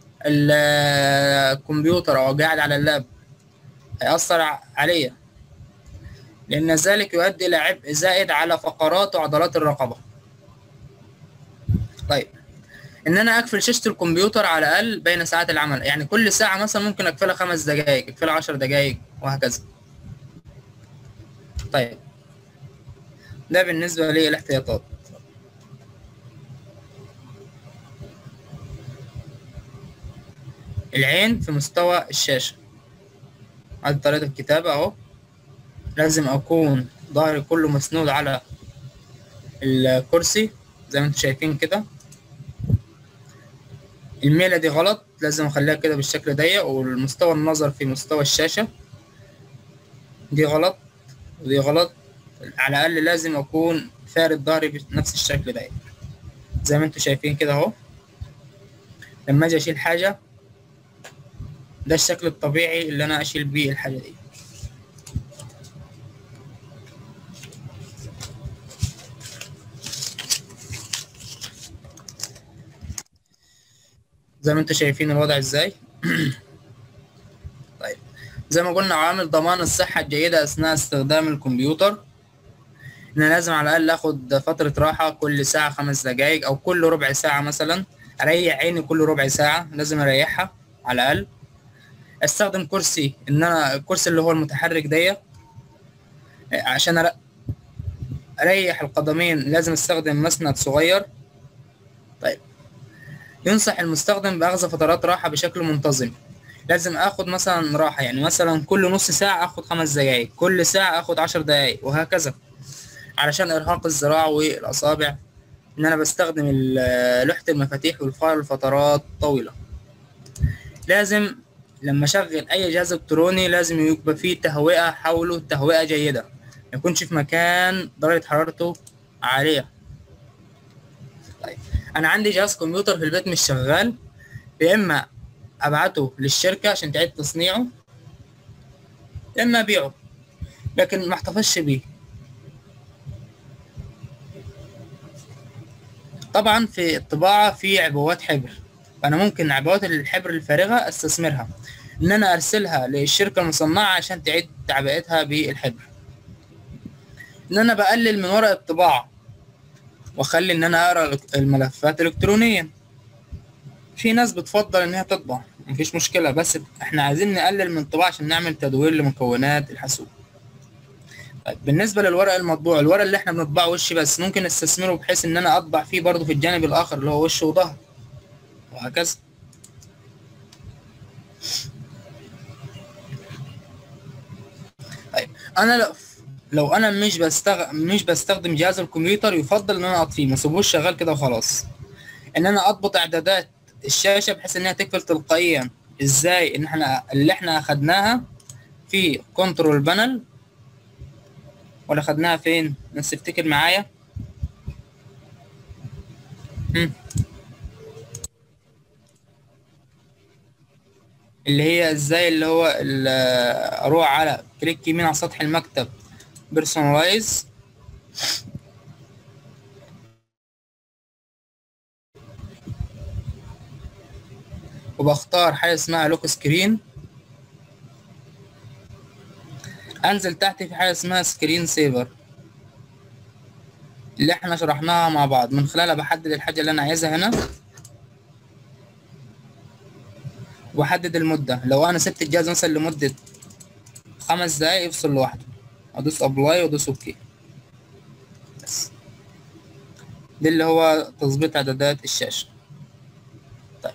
Speaker 1: الكمبيوتر او قاعد على اللاب هيأثر عليا لأن ذلك يؤدي إلى عبء زائد على فقرات وعضلات الرقبة طيب إن أنا أقفل شاشة الكمبيوتر على الأقل بين ساعات العمل يعني كل ساعة مثلا ممكن أقفلها خمس دقايق أقفلها عشر دقايق وهكذا طيب ده بالنسبة للاحتياطات العين في مستوى الشاشة هذه طريقة الكتابة أهو لازم أكون ظهري كله مسنود على الكرسي زي ما انتم شايفين كده الميلة دي غلط لازم أخليها كده بالشكل ضيق والمستوى النظر في مستوى الشاشة دي غلط ودي غلط على الأقل لازم أكون فارد ظهري بنفس الشكل ده زي ما انتم شايفين كده أهو لما أجي أشيل حاجة ده الشكل الطبيعي اللي انا اشيل بيه الحاجه دي زي ما انتم شايفين الوضع ازاي طيب زي ما قلنا عوامل ضمان الصحة الجيدة أثناء استخدام الكمبيوتر إن لازم على الأقل آخد فترة راحة كل ساعة خمس دقايق أو كل ربع ساعة مثلا أريح عيني كل ربع ساعة لازم أريحها على الأقل استخدم كرسي ان انا الكرسي اللي هو المتحرك دي عشان اريح القدمين لازم استخدم مسند صغير طيب ينصح المستخدم باخذ فترات راحه بشكل منتظم لازم اخد مثلا راحه يعني مثلا كل نص ساعه اخد خمس دقايق كل ساعه اخد عشر دقايق وهكذا علشان ارهاق الذراع والاصابع ان انا بستخدم لوحه المفاتيح والفايل لفترات طويله لازم لما اشغل اي جهاز الكتروني لازم يبقى فيه تهوئه حوله تهوئه جيده ما يكونش في مكان درجه حرارته عاليه طيب انا عندي جهاز كمبيوتر في البيت مش شغال يا اما ابعته للشركه عشان تعيد تصنيعه يا اما ابيعه لكن ما احتفظش بيه طبعا في الطباعه في عبوات حبر فانا ممكن عبوات الحبر الفارغه استثمرها ان انا ارسلها للشركه المصنعه عشان تعيد تعبئتها بالحبر ان انا بقلل من ورق الطباعه واخلي ان انا اقرا الملفات الكترونيا في ناس بتفضل ان هي تطبع مفيش مشكله بس احنا عايزين نقلل من الطباعه عشان نعمل تدوير لمكونات الحاسوب طيب بالنسبه للورق المطبوع الورق اللي احنا بنطبعه وش بس ممكن استثمره بحيث ان انا اطبع فيه برضه في الجانب الاخر اللي هو وش وظهر وهكذا طيب انا لو لو انا مش بستغ... مش بستخدم جهاز الكمبيوتر يفضل ان انا اطفيه ما اسيبوش شغال كده وخلاص ان انا اضبط اعدادات الشاشه بحيث انها تقفل تلقائيا ازاي ان احنا اللي احنا اخدناها في كنترول بانل ولا خدناها فين ناس تفتكر معايا هم. اللي هي ازاي اللي هو اروح على كليك يمين على سطح المكتب بيرسونلايز وبختار حاجة اسمها لوك سكرين انزل تحت في حاجة اسمها سكرين سيفر اللي احنا شرحناها مع بعض من خلالها بحدد الحاجة اللي انا عايزها هنا واحدد المدة لو انا سبت الجهاز مثلا لمدة خمس دقايق يفصل لوحده ادوس ابلاي وادوس اوكي بس ده اللي هو تظبيط اعدادات الشاشة طيب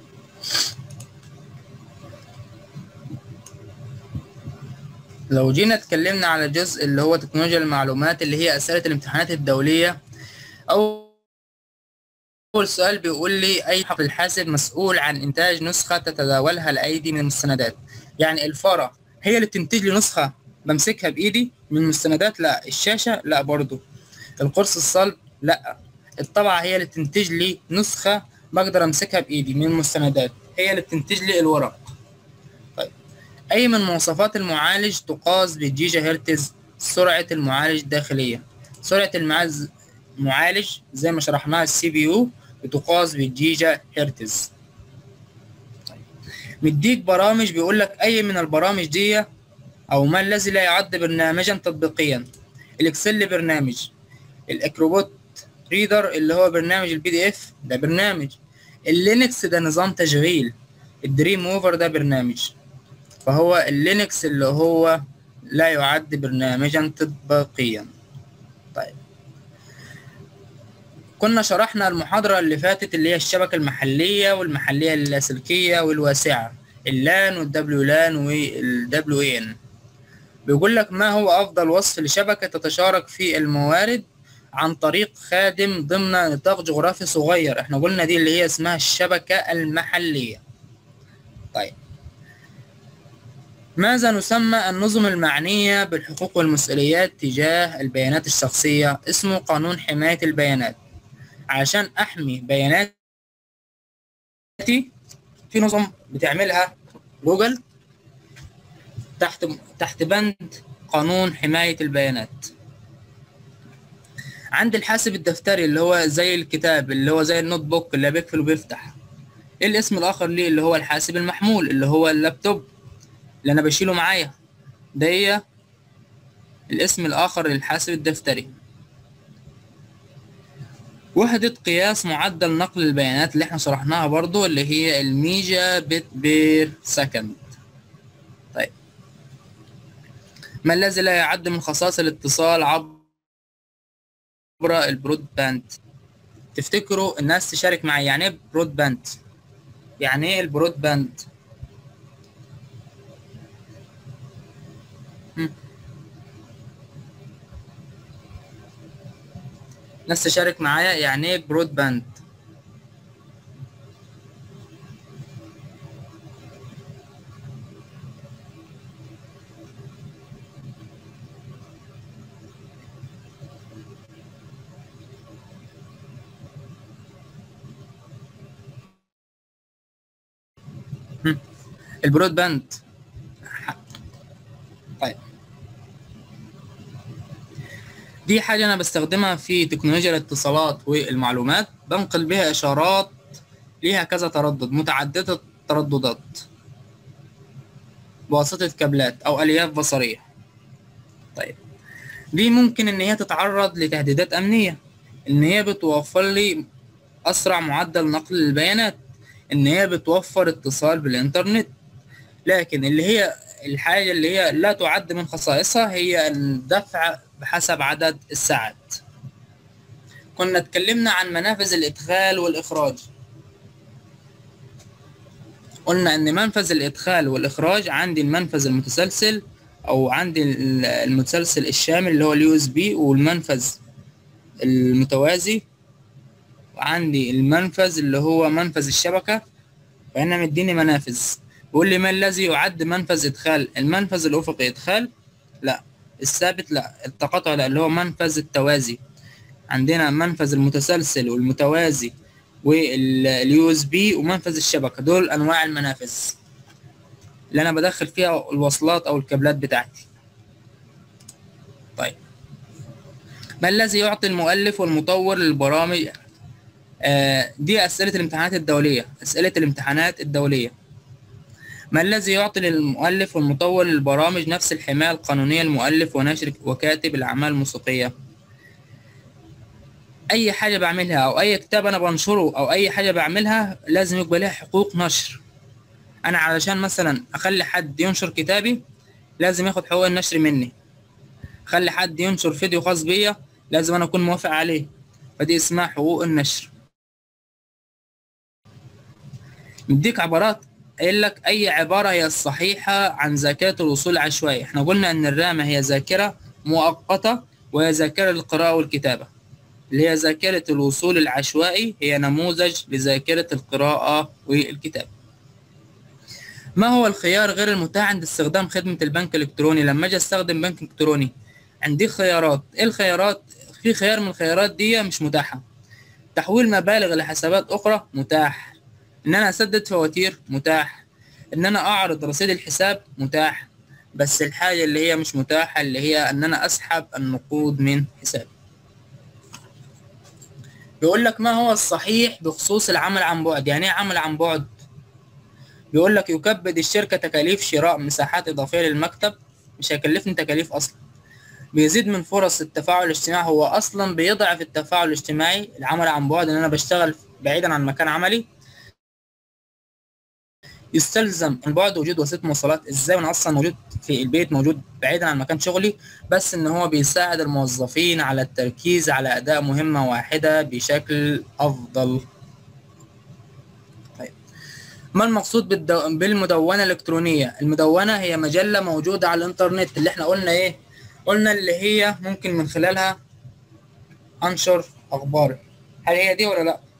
Speaker 1: لو جينا اتكلمنا على الجزء اللي هو تكنولوجيا المعلومات اللي هي اسئله الامتحانات الدوليه اول سؤال بيقول لي اي حق الحاسب مسؤول عن انتاج نسخه تتداولها الايدي من المستندات يعني الفاره هي اللي بتنتج لي نسخه بمسكها بايدي من المستندات لا الشاشه لا برضو القرص الصلب لا الطبعه هي اللي بتنتج لي نسخه بقدر امسكها بايدي من المستندات هي اللي بتنتج لي الورق أي من مواصفات المعالج تقاس بالجيجا هرتز سرعة المعالج الداخلية سرعة المعالج زي ما شرحناها السي بي يو بتقاس بالجيجا هرتز مديك برامج بيقول لك أي من البرامج دي أو ما الذي لا يعد برنامجا تطبيقيا الإكسل برنامج الأكروبوت ريدر اللي هو برنامج البي دي اف ده برنامج اللينكس ده نظام تشغيل الدريم اوفر ده برنامج فهو اللينكس اللي هو لا يعد برنامجا تطبيقيا طيب كنا شرحنا المحاضرة اللي فاتت اللي هي الشبكة المحلية والمحلية اللاسلكية والواسعة اللان والدبليو لان والدبليو ان بيقول لك ما هو أفضل وصف لشبكة تتشارك في الموارد عن طريق خادم ضمن نطاق جغرافي صغير احنا قلنا دي اللي هي اسمها الشبكة المحلية طيب ماذا نسمى النظم المعنية بالحقوق والمسؤوليات تجاه البيانات الشخصية اسمه قانون حماية البيانات عشان أحمي بياناتي في نظم بتعملها جوجل تحت تحت بند قانون حماية البيانات عند الحاسب الدفتري اللي هو زي الكتاب اللي هو زي النوت بوك اللي بيقفل وبيفتح ايه الاسم الاخر ليه اللي هو الحاسب المحمول اللي هو اللابتوب اللي انا بشيله معايا ده هي الاسم الاخر للحاسب الدفتري وحدة قياس معدل نقل البيانات اللي احنا شرحناها برضو اللي هي الميجا بت بير سكند طيب ما الذي لا يعد من خصائص الاتصال عبر البرود باند تفتكروا الناس تشارك معي يعني ايه برود باند يعني ايه البرود باند ناس تشارك معايا يعني ايه برود باند البرود باند طيب دي حاجة أنا بستخدمها في تكنولوجيا الاتصالات والمعلومات بنقل بها إشارات ليها كذا تردد متعددة الترددات بواسطة كابلات أو ألياف بصرية طيب دي ممكن إن هي تتعرض لتهديدات أمنية إن هي بتوفر لي أسرع معدل نقل البيانات إن هي بتوفر اتصال بالإنترنت لكن اللي هي الحاجة اللي هي لا تعد من خصائصها هي الدفع بحسب عدد الساعات كنا اتكلمنا عن منافذ الإدخال والإخراج قلنا إن منفذ الإدخال والإخراج عندي المنفذ المتسلسل أو عندي المتسلسل الشامل اللي هو اليو اس بي والمنفذ المتوازي وعندي المنفذ اللي هو منفذ الشبكة فهنا مديني منافذ بيقول لي ما الذي يعد منفذ إدخال المنفذ الأفقي إدخال لا الثابت لا التقاطع لا اللي هو منفذ التوازي عندنا منفذ المتسلسل والمتوازي واليو اس بي ومنفذ الشبكة دول أنواع المنافذ اللي أنا بدخل فيها الوصلات أو الكابلات بتاعتي طيب ما الذي يعطي المؤلف والمطور للبرامج آه، دي أسئلة الامتحانات الدولية أسئلة الامتحانات الدولية ما الذي يعطي للمؤلف والمطور للبرامج نفس الحماية القانونية للمؤلف وناشر وكاتب الأعمال الموسيقية أي حاجة بعملها أو أي كتاب أنا بنشره أو أي حاجة بعملها لازم يبقى لها حقوق نشر أنا علشان مثلا أخلي حد ينشر كتابي لازم ياخد حقوق النشر مني أخلي حد ينشر فيديو خاص بيا لازم أنا أكون موافق عليه فدي اسمها حقوق النشر مديك عبارات قايل لك اي عباره هي الصحيحه عن ذاكره الوصول العشوائي احنا قلنا ان الرامه هي ذاكره مؤقته وهي ذاكره للقراءه والكتابه اللي هي ذاكره الوصول العشوائي هي نموذج لذاكره القراءه والكتابه ما هو الخيار غير المتاح عند استخدام خدمه البنك الالكتروني لما اجي استخدم بنك الكتروني عندي خيارات ايه الخيارات في خيار من الخيارات دي مش متاحه تحويل مبالغ لحسابات اخرى متاح ان انا اسدد فواتير متاح ان انا اعرض رصيد الحساب متاح بس الحاجة اللي هي مش متاحة اللي هي ان انا اسحب النقود من حسابي بيقول لك ما هو الصحيح بخصوص العمل عن بعد يعني ايه عمل عن بعد بيقول لك يكبد الشركة تكاليف شراء مساحات اضافية للمكتب مش هيكلفني تكاليف اصلا بيزيد من فرص التفاعل الاجتماعي هو اصلا بيضعف التفاعل الاجتماعي العمل عن بعد ان انا بشتغل بعيدا عن مكان عملي يستلزم من بعد وجود وسيله مواصلات ازاي وانا اصلا موجود في البيت موجود بعيدا عن مكان شغلي بس ان هو بيساعد الموظفين على التركيز على اداء مهمه واحده بشكل افضل طيب ما المقصود بالدو... بالمدونه الالكترونيه المدونه هي مجله موجوده على الانترنت اللي احنا قلنا ايه قلنا اللي هي ممكن من خلالها انشر اخباري هل هي دي ولا لا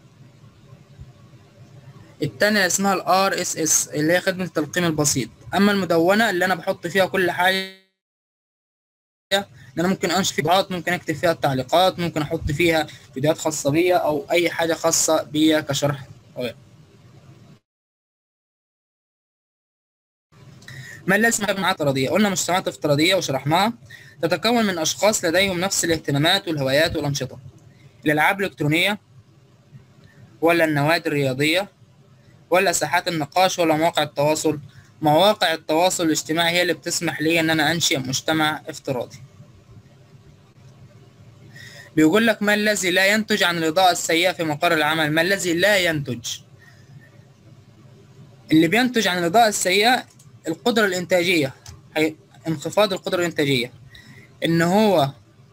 Speaker 1: التانية اسمها ال RSS اللي هي خدمة التلقيم البسيط أما المدونة اللي أنا بحط فيها كل حاجة إن أنا ممكن أنشر فيها ممكن أكتب فيها التعليقات ممكن أحط فيها فيديوهات خاصة بيا أو أي حاجة خاصة بيا كشرح أو ما الذي اسمها مجتمعات افتراضية؟ قلنا مجتمعات افتراضية وشرحناها تتكون من أشخاص لديهم نفس الاهتمامات والهوايات والأنشطة الألعاب الإلكترونية ولا النوادي الرياضية ولا ساحات النقاش ولا مواقع التواصل مواقع التواصل الاجتماعي هي اللي بتسمح لي ان انا انشئ مجتمع افتراضي بيقول لك ما الذي لا ينتج عن الإضاءة السيئة في مقر العمل ما الذي لا ينتج اللي بينتج عن الإضاءة السيئة القدرة الإنتاجية هي انخفاض القدرة الإنتاجية إن هو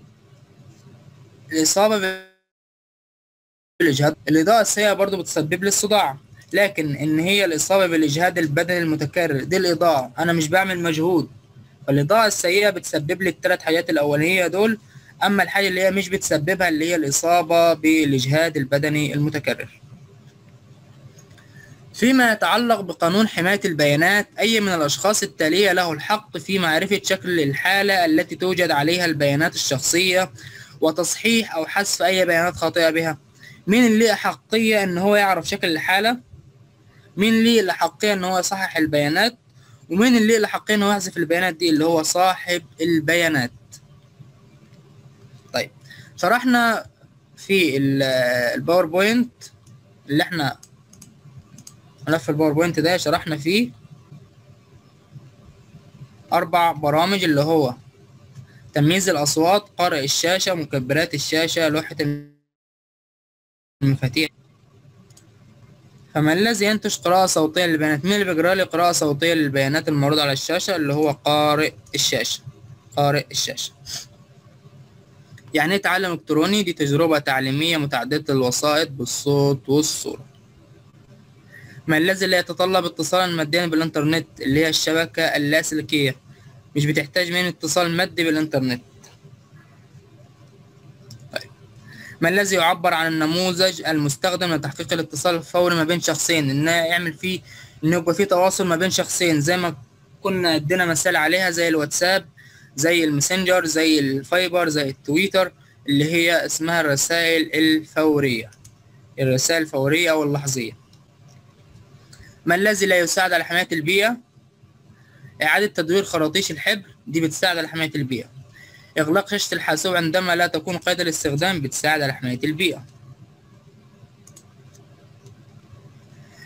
Speaker 1: الإصابة بالإجهاد الإضاءة السيئة برضو بتسبب لي الصداع لكن ان هي الاصابه بالاجهاد البدني المتكرر دي الاضاءه انا مش بعمل مجهود فالاضاءه السيئه بتسبب لي الثلاث حاجات الاولانيه دول اما الحاجه اللي هي مش بتسببها اللي هي الاصابه بالاجهاد البدني المتكرر فيما يتعلق بقانون حماية البيانات أي من الأشخاص التالية له الحق في معرفة شكل الحالة التي توجد عليها البيانات الشخصية وتصحيح أو حذف أي بيانات خاطئة بها مين اللي له أحقية إن هو يعرف شكل الحالة مين اللي له أحقية إن هو يصحح البيانات ومين اللي له أحقية إن هو يحذف البيانات دي اللي هو صاحب البيانات طيب شرحنا في الباوربوينت اللي احنا ملف الباوربوينت ده شرحنا فيه أربع برامج اللي هو تمييز الأصوات قارئ الشاشة مكبرات الشاشة لوحة المفاتيح فما الذي ينتج قراءة صوتية للبيانات مين اللي بيقرأ لي قراءة صوتية للبيانات المعروضة على الشاشة اللي هو قارئ الشاشة قارئ الشاشة يعني ايه تعلم الكتروني دي تجربة تعليمية متعددة الوسائط بالصوت والصورة ما الذي لا يتطلب اتصالا ماديا بالانترنت اللي هي الشبكة اللاسلكية مش بتحتاج من اتصال مادي بالانترنت طيب. ما الذي يعبر عن النموذج المستخدم لتحقيق الاتصال الفوري ما بين شخصين ان يعمل فيه ان يبقى فيه تواصل ما بين شخصين زي ما كنا ادينا مثال عليها زي الواتساب زي الماسنجر زي الفايبر زي التويتر اللي هي اسمها الرسائل الفورية الرسائل الفورية او اللحظية ما الذي لا يساعد على حماية البيئة إعادة تدوير خراطيش الحبر دي بتساعد على حماية البيئة إغلاق شاشة الحاسوب عندما لا تكون قيد الاستخدام بتساعد على حماية البيئة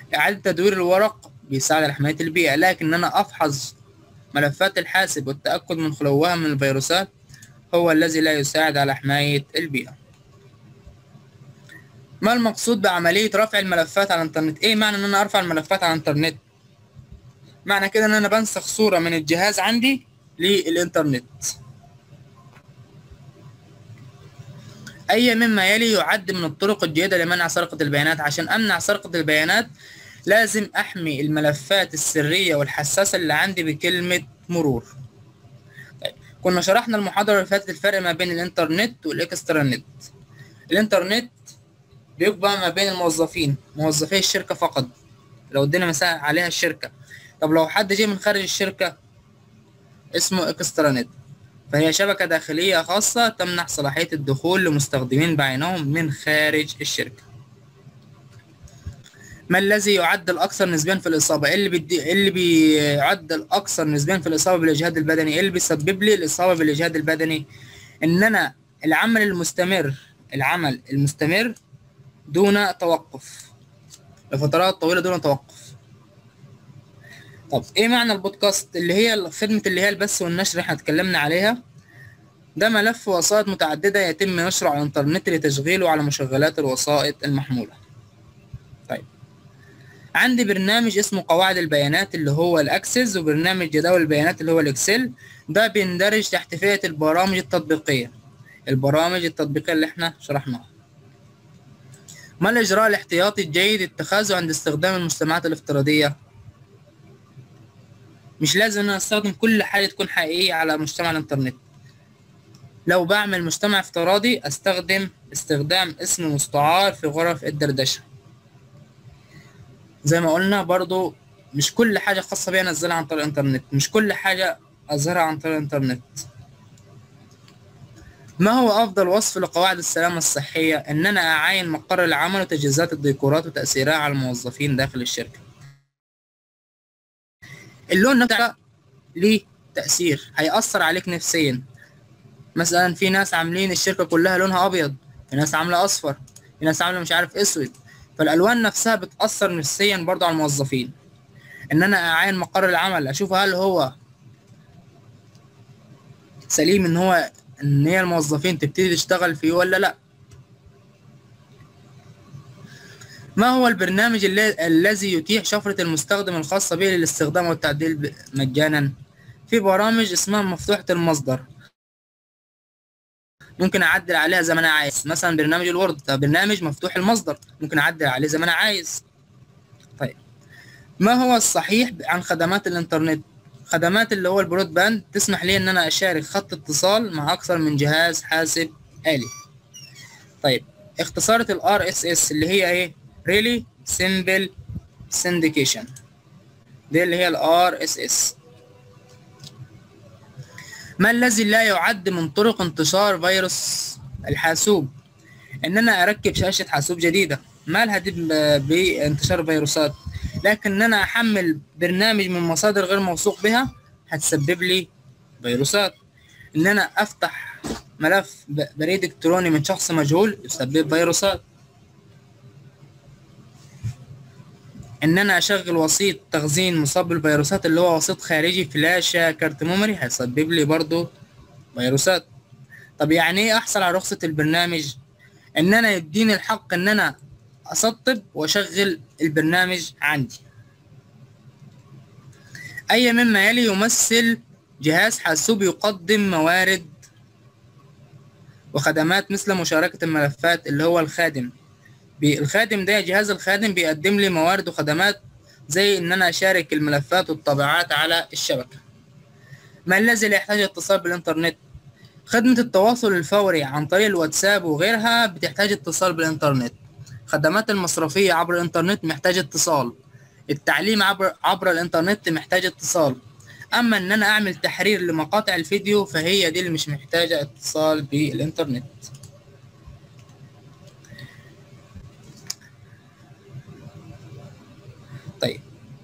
Speaker 1: إعادة تدوير الورق بيساعد على حماية البيئة لكن أنا أفحص ملفات الحاسب والتأكد من خلوها من الفيروسات هو الذي لا يساعد على حماية البيئة ما المقصود بعملية رفع الملفات على الإنترنت؟ إيه معنى إن أنا أرفع الملفات على الإنترنت؟ معنى كده إن أنا بنسخ صورة من الجهاز عندي للإنترنت أي مما يلي يعد من الطرق الجيدة لمنع سرقة البيانات عشان أمنع سرقة البيانات لازم أحمي الملفات السرية والحساسة اللي عندي بكلمة مرور طيب. كنا شرحنا المحاضرة اللي فاتت الفرق ما بين الإنترنت والإكسترا نت الإنترنت بيبقى ما بين الموظفين موظفي الشركة فقط لو ادينا مثال عليها الشركة طب لو حد جه من خارج الشركة اسمه إكسترا نت فهي شبكة داخلية خاصة تمنح صلاحية الدخول لمستخدمين بعينهم من خارج الشركة ما الذي يعد الأكثر نسبيا في الإصابة؟ إيه اللي بيدي إيه اللي بيعد الأكثر نسبيا في الإصابة بالإجهاد البدني؟ إيه اللي بيسبب لي الإصابة بالإجهاد البدني؟ إن أنا العمل المستمر العمل المستمر دون توقف لفترات طويلة دون توقف طب ايه معنى البودكاست اللي هي خدمة اللي هي البث والنشر احنا اتكلمنا عليها ده ملف وسائط متعددة يتم نشره على الانترنت لتشغيله على مشغلات الوسائط المحمولة طيب عندي برنامج اسمه قواعد البيانات اللي هو الاكسس وبرنامج جداول البيانات اللي هو الاكسل ده بيندرج تحت فئة البرامج التطبيقية البرامج التطبيقية اللي احنا شرحناها ما الإجراء الاحتياطي الجيد اتخاذه عند استخدام المجتمعات الافتراضية؟ مش لازم أنا أستخدم كل حاجة تكون حقيقية على مجتمع الإنترنت لو بعمل مجتمع افتراضي أستخدم استخدام اسم مستعار في غرف الدردشة زي ما قلنا برضو مش كل حاجة خاصة بي أنزلها عن طريق الإنترنت مش كل حاجة أظهرها عن طريق الإنترنت ما هو أفضل وصف لقواعد السلامة الصحية؟ إن أنا أعاين مقر العمل وتجهيزات الديكورات وتأثيرها على الموظفين داخل الشركة. اللون نفسه ليه تأثير هيأثر عليك نفسيا. مثلا في ناس عاملين الشركة كلها لونها أبيض، في ناس عاملة أصفر، في ناس عاملة مش عارف أسود. فالألوان نفسها بتأثر نفسيا برضه على الموظفين. إن أنا أعاين مقر العمل أشوف هل هو سليم إن هو ان هي الموظفين تبتدي تشتغل فيه ولا لا ما هو البرنامج الذي يتيح شفرة المستخدم الخاصة به للاستخدام والتعديل مجانا في برامج اسمها مفتوحة المصدر ممكن اعدل عليها زي ما انا عايز مثلا برنامج الوورد ده برنامج مفتوح المصدر ممكن اعدل عليه زي ما انا عايز طيب ما هو الصحيح عن خدمات الانترنت خدمات اللي هو البرود باند تسمح لي ان انا اشارك خط اتصال مع اكثر من جهاز حاسب آلي طيب اختصارة ال RSS اللي هي ايه Really Simple Syndication دي اللي هي ال RSS ما الذي لا يعد من طرق انتشار فيروس الحاسوب ان انا اركب شاشة حاسوب جديدة مالها دي بانتشار فيروسات لكن ان انا احمل برنامج من مصادر غير موثوق بها هتسبب لي فيروسات ان انا افتح ملف بريد الكتروني من شخص مجهول يسبب فيروسات ان انا اشغل وسيط تخزين مصاب بالفيروسات اللي هو وسيط خارجي فلاشة كارت ميموري هيسبب لي برضو فيروسات طب يعني ايه احصل على رخصة البرنامج ان انا يديني الحق ان انا اسطب واشغل البرنامج عندي اي مما يلي يمثل جهاز حاسوب يقدم موارد وخدمات مثل مشاركة الملفات اللي هو الخادم الخادم ده جهاز الخادم بيقدم لي موارد وخدمات زي ان انا اشارك الملفات والطابعات على الشبكة ما الذي لا يحتاج اتصال بالانترنت خدمة التواصل الفوري عن طريق الواتساب وغيرها بتحتاج اتصال بالانترنت خدمات المصرفية عبر الانترنت محتاج اتصال التعليم عبر عبر الانترنت محتاج اتصال اما ان انا اعمل تحرير لمقاطع الفيديو فهي دي اللي مش محتاجة اتصال بالانترنت طيب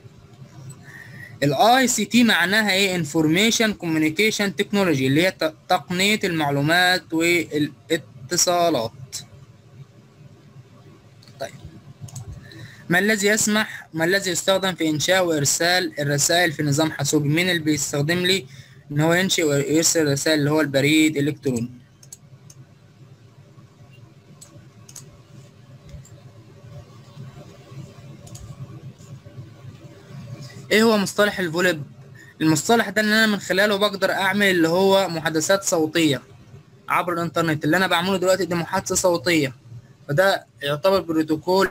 Speaker 1: الاي سي تي معناها ايه انفورميشن كوميونيكيشن تكنولوجي اللي هي تقنيه المعلومات والاتصالات طيب ما الذي يسمح ما الذي يستخدم في إنشاء وإرسال الرسائل في نظام حاسوبي مين اللي بيستخدم لي إن هو ينشئ ويرسل رسائل اللي هو البريد الإلكتروني ايه هو مصطلح الفولب المصطلح ده اللي انا من خلاله بقدر اعمل اللي هو محادثات صوتيه عبر الانترنت اللي انا بعمله دلوقتي دي محادثه صوتيه فده يعتبر بروتوكول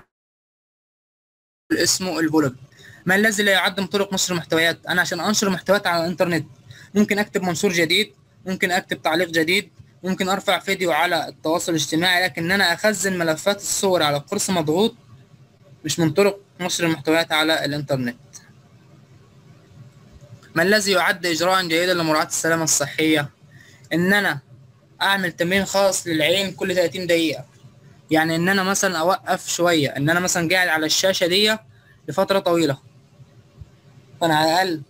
Speaker 1: اسمه الفولب ما الذي لا يعد من طرق نشر المحتويات انا عشان انشر محتويات على الانترنت ممكن اكتب منشور جديد ممكن اكتب تعليق جديد ممكن ارفع فيديو على التواصل الاجتماعي لكن انا اخزن ملفات الصور على قرص مضغوط مش من طرق نشر المحتويات على الانترنت ما الذي يعد إجراء جيدا لمراعاة السلامة الصحية؟ إن أنا أعمل تمرين خاص للعين كل 30 دقيقة يعني إن أنا مثلا أوقف شوية إن أنا مثلا قاعد على الشاشة دي لفترة طويلة فأنا على الأقل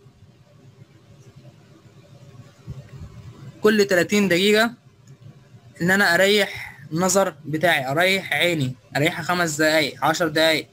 Speaker 1: كل 30 دقيقة إن أنا أريح النظر بتاعي أريح عيني أريحها خمس دقايق عشر دقايق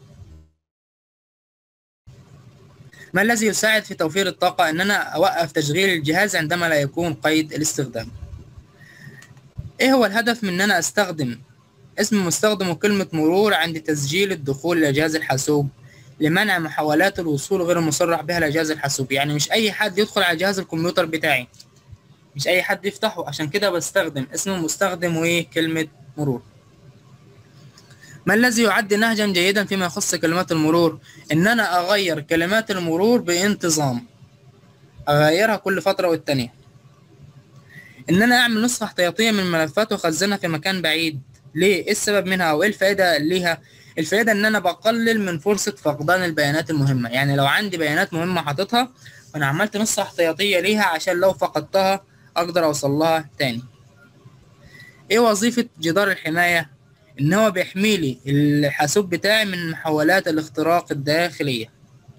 Speaker 1: ما الذي يساعد في توفير الطاقة إن أنا أوقف تشغيل الجهاز عندما لا يكون قيد الاستخدام إيه هو الهدف من إن أنا أستخدم اسم مستخدم وكلمة مرور عند تسجيل الدخول إلى جهاز الحاسوب لمنع محاولات الوصول غير المصرح بها لجهاز الحاسوب يعني مش أي حد يدخل على جهاز الكمبيوتر بتاعي مش أي حد يفتحه عشان كده بستخدم اسم المستخدم وكلمة مرور ما الذي يعد نهجا جيدا فيما يخص كلمات المرور ان انا اغير كلمات المرور بانتظام اغيرها كل فترة والتانية ان انا اعمل نسخة احتياطية من الملفات واخزنها في مكان بعيد ليه ايه السبب منها او ايه الفائدة ليها الفائدة ان انا بقلل من فرصة فقدان البيانات المهمة يعني لو عندي بيانات مهمة حاططها فانا عملت نسخة احتياطية ليها عشان لو فقدتها اقدر اوصل لها تاني ايه وظيفة جدار الحماية ان هو بيحمي لي الحاسوب بتاعي من محاولات الاختراق الداخليه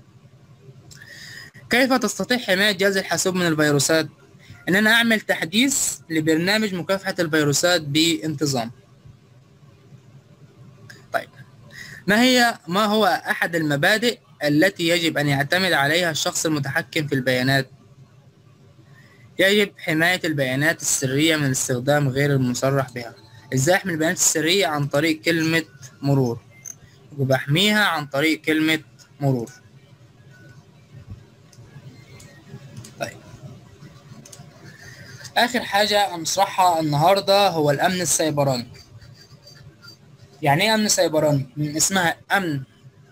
Speaker 1: كيف تستطيع حمايه جهاز الحاسوب من الفيروسات ان انا اعمل تحديث لبرنامج مكافحه الفيروسات بانتظام طيب ما هي ما هو احد المبادئ التي يجب ان يعتمد عليها الشخص المتحكم في البيانات يجب حمايه البيانات السريه من الاستخدام غير المصرح بها ازاي احمي البيانات السرية عن طريق كلمة مرور وبحميها عن طريق كلمة مرور طيب اخر حاجة هنشرحها النهاردة هو الامن السيبراني يعني ايه امن سيبراني من اسمها امن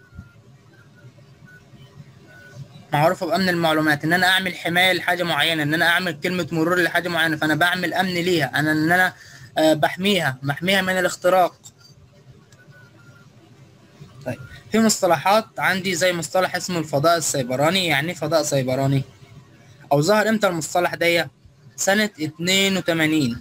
Speaker 1: معروفة بأمن المعلومات إن أنا أعمل حماية لحاجة معينة إن أنا أعمل كلمة مرور لحاجة معينة فأنا بعمل أمن ليها أنا إن أنا بحميها بحميها من الاختراق طيب في مصطلحات عندي زي مصطلح اسمه الفضاء السيبراني يعني فضاء سيبراني او ظهر امتى المصطلح ده سنة 82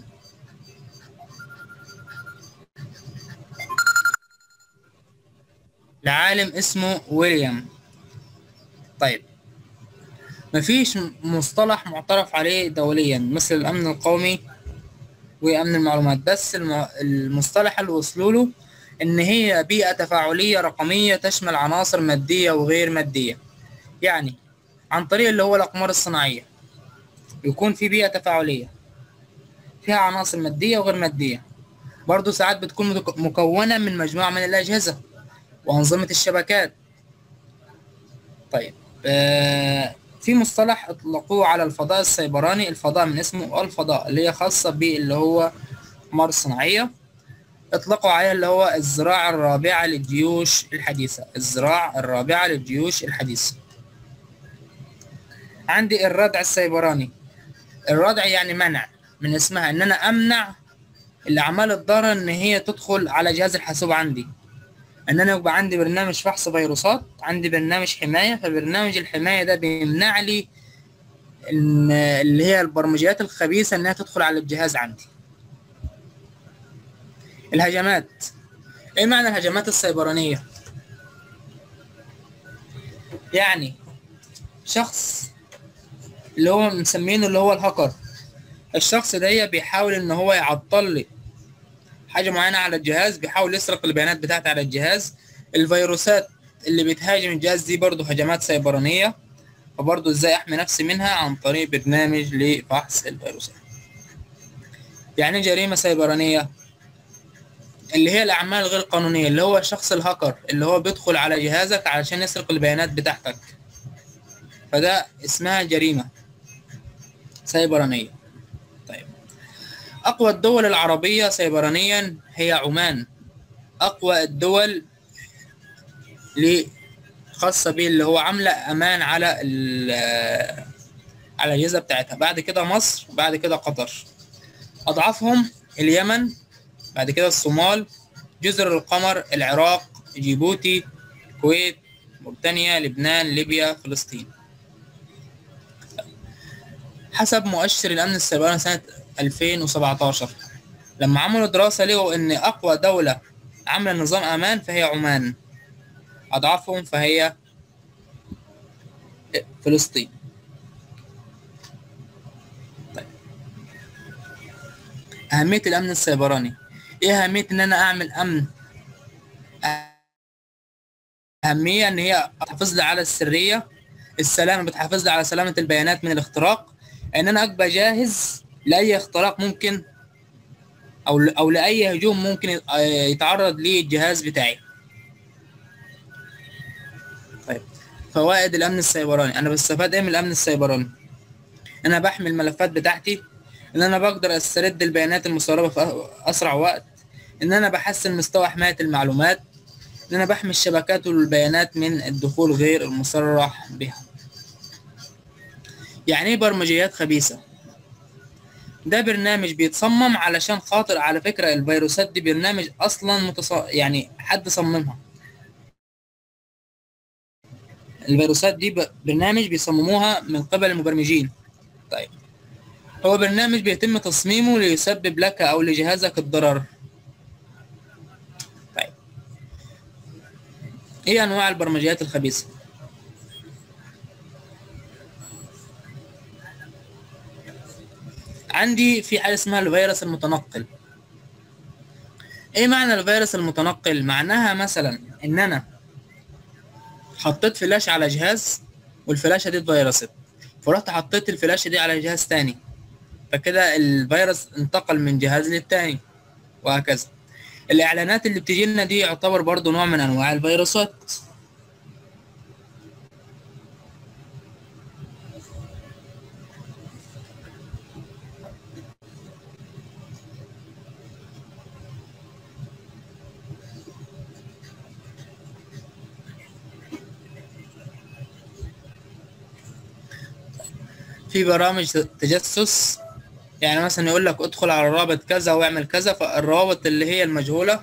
Speaker 1: لعالم اسمه ويليام طيب مفيش مصطلح معترف عليه دوليا مثل الامن القومي وامن المعلومات بس المصطلح اللي وصلوا له ان هي بيئه تفاعليه رقميه تشمل عناصر ماديه وغير ماديه يعني عن طريق اللي هو الاقمار الصناعيه يكون في بيئه تفاعليه فيها عناصر ماديه وغير ماديه برضه ساعات بتكون مكونه من مجموعه من الاجهزه وانظمه الشبكات طيب آه في مصطلح اطلقوه على الفضاء السيبراني الفضاء من اسمه الفضاء اللي هي خاصة باللي هو أقمار صناعية اطلقوا عليها اللي هو الزراعة الرابعة للجيوش الحديثة الزراعة الرابعة للجيوش الحديثة عندي الردع السيبراني الردع يعني منع من اسمها ان انا امنع الاعمال الضارة ان هي تدخل على جهاز الحاسوب عندي ان انا يبقى عندي برنامج فحص فيروسات عندي برنامج حمايه فبرنامج الحمايه ده بيمنع لي اللي هي البرمجيات الخبيثه انها تدخل على الجهاز عندي الهجمات ايه معنى الهجمات السيبرانيه يعني شخص اللي هو مسمينه اللي هو الهاكر الشخص ده بيحاول ان هو يعطل لي حاجه معينه على الجهاز بيحاول يسرق البيانات بتاعتي على الجهاز الفيروسات اللي بتهاجم الجهاز دي برضو هجمات سيبرانية فبرضو ازاي احمي نفسي منها عن طريق برنامج لفحص الفيروسات يعني جريمة سيبرانية اللي هي الأعمال غير قانونية اللي هو الشخص الهاكر اللي هو بيدخل على جهازك علشان يسرق البيانات بتاعتك فده اسمها جريمة سيبرانية طيب أقوى الدول العربية سيبرانيا هي عمان أقوى الدول خاصة بيه اللي هو عاملة أمان على على الأجهزة بتاعتها بعد كده مصر بعد كده قطر أضعافهم اليمن بعد كده الصومال جزر القمر العراق جيبوتي الكويت موريتانيا لبنان ليبيا فلسطين حسب مؤشر الأمن السيبراني سنة 2017 لما عملوا دراسة لقوا إن أقوى دولة عاملة نظام أمان فهي عمان أضعافهم فهي فلسطين طيب. أهمية الأمن السيبراني إيه أهمية إن أنا أعمل أمن أهمية إن هي تحافظ لي على السرية السلامة بتحافظ لي على سلامة البيانات من الاختراق إن أنا أبقى جاهز لأي اختراق ممكن أو أو لأي هجوم ممكن يتعرض ليه الجهاز بتاعي طيب فوائد الامن السيبراني انا بستفاد ايه من الامن السيبراني انا بحمي الملفات بتاعتي ان انا بقدر استرد البيانات المسربه في اسرع وقت ان انا بحسن مستوى حمايه المعلومات ان انا بحمي الشبكات والبيانات من الدخول غير المصرح بها يعني ايه برمجيات خبيثه ده برنامج بيتصمم علشان خاطر على فكره الفيروسات دي برنامج اصلا متص... يعني حد صممها الفيروسات دي برنامج بيصمموها من قبل المبرمجين طيب هو برنامج بيتم تصميمه ليسبب لك او لجهازك الضرر طيب ايه انواع البرمجيات الخبيثه عندي في حاجه اسمها الفيروس المتنقل ايه معنى الفيروس المتنقل معناها مثلا ان انا حطيت فلاش على جهاز والفلاشه دي اتفيرست فرحت حطيت الفلاشه دي على جهاز تاني فكده الفيروس انتقل من جهاز للتاني وهكذا الاعلانات اللي بتجي لنا دي يعتبر برضو نوع من انواع الفيروسات في برامج تجسس يعني مثلا يقول لك ادخل على الرابط كذا واعمل كذا فالروابط اللي هي المجهولة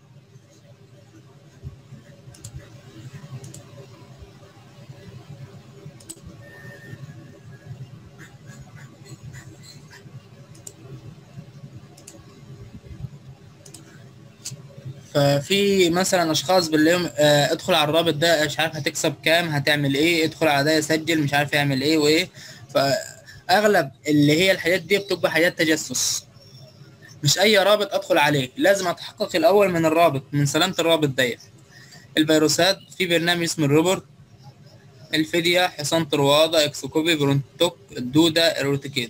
Speaker 1: ففي مثلا اشخاص بالليل آه ادخل على الرابط ده مش عارف هتكسب كام هتعمل ايه ادخل على ده سجل مش عارف يعمل ايه وايه فاغلب اللي هي الحاجات دي بتبقى حاجات تجسس مش اي رابط ادخل عليه لازم اتحقق الاول من الرابط من سلامه الرابط ديت الفيروسات في برنامج اسمه الروبورت الفدية حصان طروادة اكسكوبي برونتوك الدودة ايروتيكيت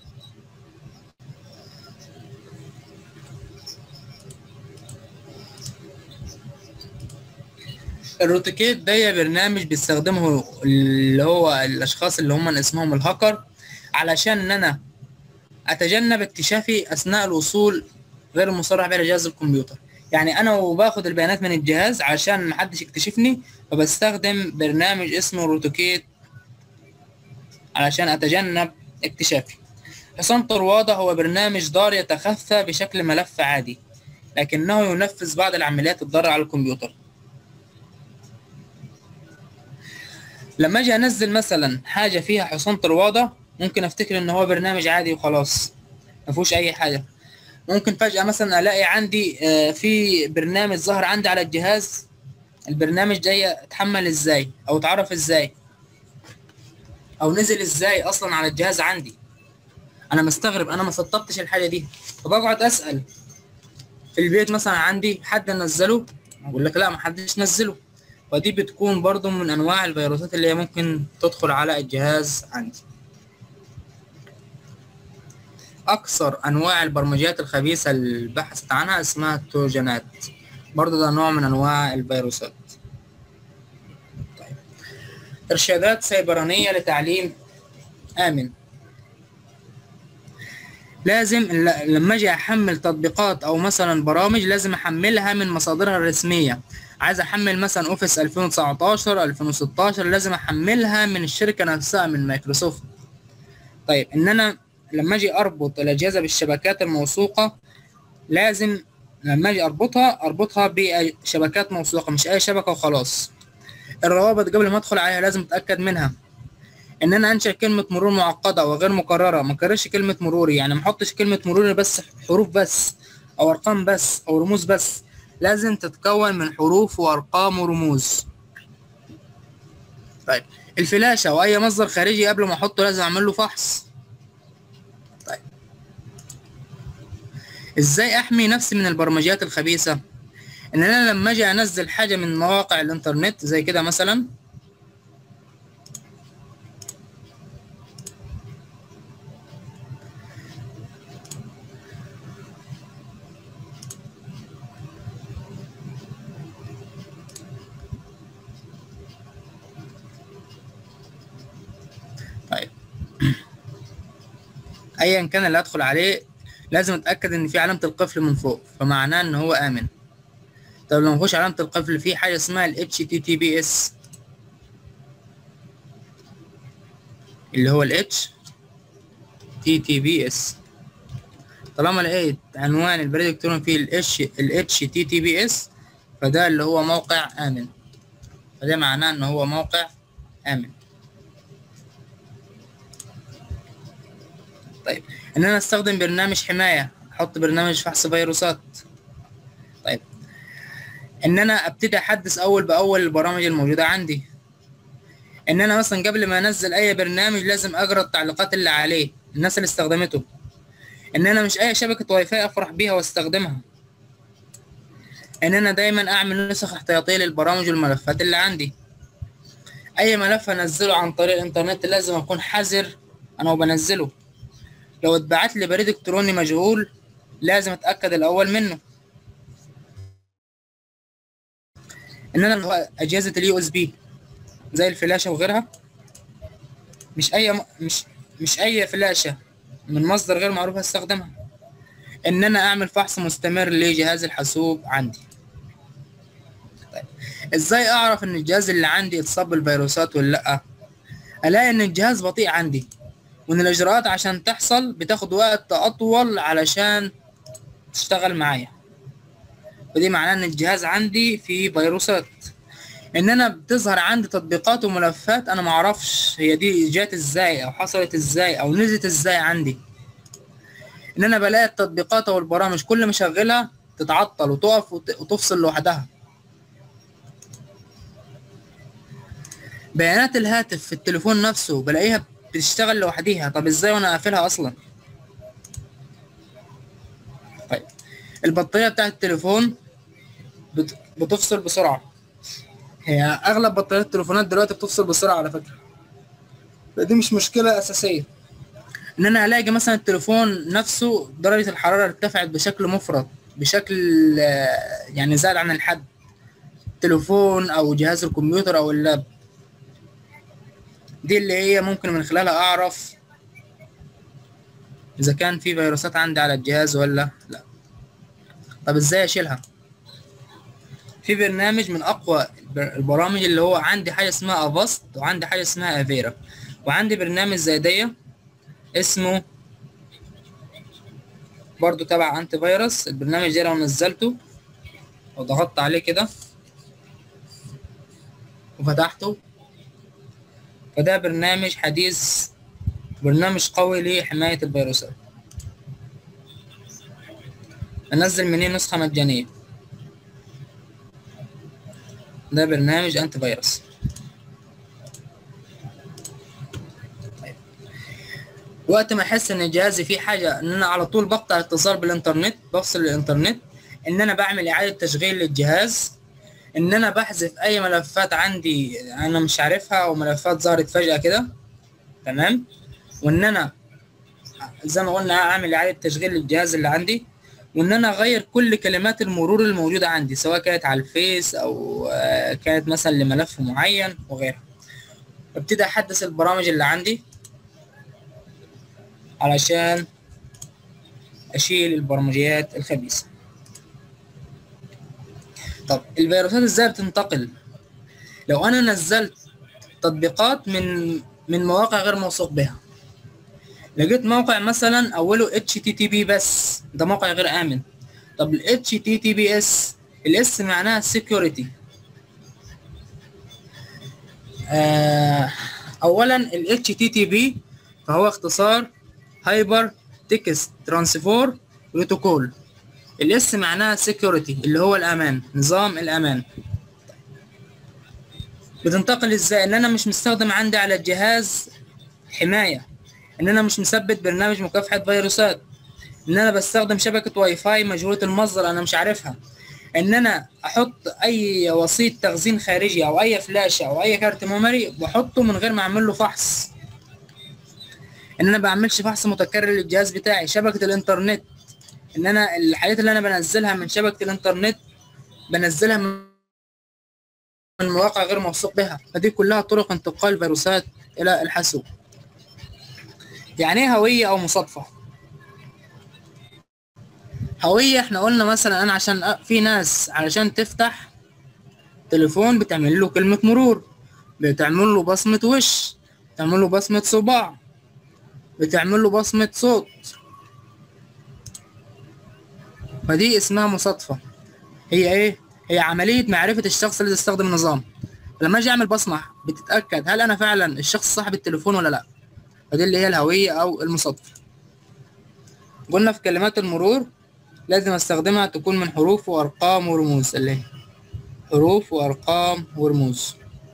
Speaker 1: الروتيكيت ده برنامج بيستخدمه اللي هو الاشخاص اللي هم اسمهم الهاكر علشان ان انا اتجنب اكتشافي اثناء الوصول غير المصرح بها لجهاز الكمبيوتر يعني انا وباخد البيانات من الجهاز عشان محدش يكتشفني فبستخدم برنامج اسمه روتوكيت علشان اتجنب اكتشافي حصان طروادة هو برنامج دار يتخفى بشكل ملف عادي لكنه ينفذ بعض العمليات الضارة على الكمبيوتر لما اجي انزل مثلا حاجه فيها حصان طروادة ممكن افتكر ان هو برنامج عادي وخلاص ما فيهوش اي حاجه ممكن فجاه مثلا الاقي عندي في برنامج ظهر عندي على الجهاز البرنامج ده اتحمل ازاي او اتعرف ازاي او نزل ازاي اصلا على الجهاز عندي انا مستغرب انا ما سطبتش الحاجه دي فبقعد اسال في البيت مثلا عندي حد نزله اقول لك لا ما حدش نزله ودي بتكون برضو من انواع الفيروسات اللي هي ممكن تدخل على الجهاز عندي اكثر انواع البرمجيات الخبيثة اللي بحثت عنها اسمها التروجانات برضو ده نوع من انواع الفيروسات طيب. ارشادات سيبرانية لتعليم امن لازم ل- لما اجي احمل تطبيقات او مثلا برامج لازم احملها من مصادرها الرسميه عايز احمل مثلا اوفيس 2019 2016 لازم احملها من الشركه نفسها من مايكروسوفت طيب ان انا لما اجي اربط الاجهزه بالشبكات الموثوقه لازم لما اجي اربطها اربطها بشبكات موثوقه مش اي شبكه وخلاص الروابط قبل ما ادخل عليها لازم اتاكد منها ان انا انشا كلمه مرور معقده وغير مكرره ما اكررش كلمه مروري يعني ما احطش كلمه مروري بس حروف بس او ارقام بس او رموز بس لازم تتكون من حروف وارقام ورموز طيب الفلاشه او اي مصدر خارجي قبل ما احطه لازم اعمل له فحص طيب ازاي احمي نفسي من البرمجيات الخبيثه ان انا لما اجي انزل حاجه من مواقع الانترنت زي كده مثلا طيب ايا كان اللي ادخل عليه لازم اتاكد ان في علامه القفل من فوق فمعناه ان هو امن طب لو مفيش علامه القفل في حاجه اسمها ال HTTPS اللي هو ال HTTPS طالما لقيت عنوان البريد الالكتروني فيه ال H ال HTTPS فده اللي هو موقع امن فده معناه ان هو موقع امن طيب ان انا استخدم برنامج حمايه احط برنامج فحص فيروسات طيب ان انا ابتدي احدث اول باول البرامج الموجوده عندي ان انا مثلا قبل ما انزل اي برنامج لازم اقرا التعليقات اللي عليه الناس اللي استخدمته ان انا مش اي شبكه واي فاي افرح بيها واستخدمها ان انا دايما اعمل نسخ احتياطيه للبرامج والملفات اللي عندي اي ملف انزله عن طريق الانترنت لازم اكون حذر انا وبنزله لو اتبعت لي بريد الكتروني مجهول لازم اتاكد الاول منه ان انا هو اجهزه اليو اس بي زي الفلاشه وغيرها مش اي م... مش مش اي فلاشه من مصدر غير معروف استخدمها ان انا اعمل فحص مستمر لجهاز الحاسوب عندي طيب. ازاي اعرف ان الجهاز اللي عندي اتصاب بالفيروسات ولا لا الاقي ان الجهاز بطيء عندي وان الاجراءات عشان تحصل بتاخد وقت اطول علشان تشتغل معايا ودي معناه ان الجهاز عندي فيه فيروسات ان انا بتظهر عندي تطبيقات وملفات انا معرفش هي دي جات ازاي او حصلت ازاي او نزلت ازاي عندي ان انا بلاقي التطبيقات او البرامج كل ما اشغلها تتعطل وتقف وت- وتفصل لوحدها بيانات الهاتف في التليفون نفسه بلاقيها بتشتغل لوحديها طب ازاي وانا قافلها اصلا طيب البطارية بتاعت التليفون بت... بتفصل بسرعة هي اغلب بطاريات التليفونات دلوقتي بتفصل بسرعة على فكرة فدي مش مشكلة اساسية ان انا الاقي مثلا التليفون نفسه درجة الحرارة ارتفعت بشكل مفرط بشكل آه، يعني زاد عن الحد تليفون او جهاز الكمبيوتر او اللاب دي اللي هي ممكن من خلالها اعرف اذا كان في فيروسات عندي على الجهاز ولا لا طب ازاي اشيلها في برنامج من اقوى البر- البرامج اللي هو عندي حاجه اسمها افاست وعندي حاجه اسمها افيرا وعندي برنامج زي دي اسمه برضو تبع انتي فيروس البرنامج ده لو نزلته وضغطت عليه كده وفتحته فده برنامج حديث برنامج قوي لحماية الفيروسات انزل منين نسخة مجانية ده برنامج انتي فيروس طيب. وقت ما احس ان جهازي فيه حاجة ان انا على طول بقطع اتصال بالانترنت بفصل الانترنت ان انا بعمل اعادة تشغيل للجهاز ان انا بحذف اي ملفات عندي انا مش عارفها او ملفات ظهرت فجأة كده تمام وان انا زي ما قلنا اعمل اعادة تشغيل للجهاز اللي عندي وان انا اغير كل كلمات المرور الموجودة عندي سواء كانت على الفيس او آه، كانت مثلا لملف معين وغيرها ابتدي احدث البرامج اللي عندي علشان اشيل البرمجيات الخبيثة طب الفيروسات ازاي بتنتقل لو انا نزلت تطبيقات من من مواقع غير موثوق بها لقيت موقع مثلا اوله HTTP بس ده موقع غير امن طب ال HTTPS الاس معناها security آه اولا ال HTTP فهو اختصار هايبر تكست ترانسفور بروتوكول الاس معناها security اللي هو الامان نظام الامان بتنتقل ازاي ان انا مش مستخدم عندي على الجهاز حمايه ان انا مش مثبت برنامج مكافحه فيروسات ان انا بستخدم شبكه واي فاي مجهوله المصدر انا مش عارفها ان انا احط اي وسيط تخزين خارجي او اي فلاشه او اي كارت ميموري بحطه من غير ما اعمل له فحص ان انا بعملش فحص متكرر للجهاز بتاعي شبكه الانترنت ان انا الحاجات اللي انا بنزلها من شبكه الانترنت بنزلها من من مواقع غير موثوق بها فدي كلها طرق انتقال فيروسات الى الحاسوب يعني ايه هويه او مصادفه هويه احنا قلنا مثلا انا عشان أ- في ناس علشان تفتح تليفون بتعمل له كلمه مرور بتعمل له بصمه وش بتعمل له بصمه صباع بتعمل له بصمه صوت فدي اسمها مصادفه هي ايه هي عمليه معرفه الشخص الذي استخدم النظام لما اجي اعمل بصمه بتتاكد هل انا فعلا الشخص صاحب التليفون ولا لا فدي اللي هي الهويه او المصادفه قلنا في كلمات المرور لازم استخدمها تكون من حروف وارقام ورموز اللي هي حروف وارقام ورموز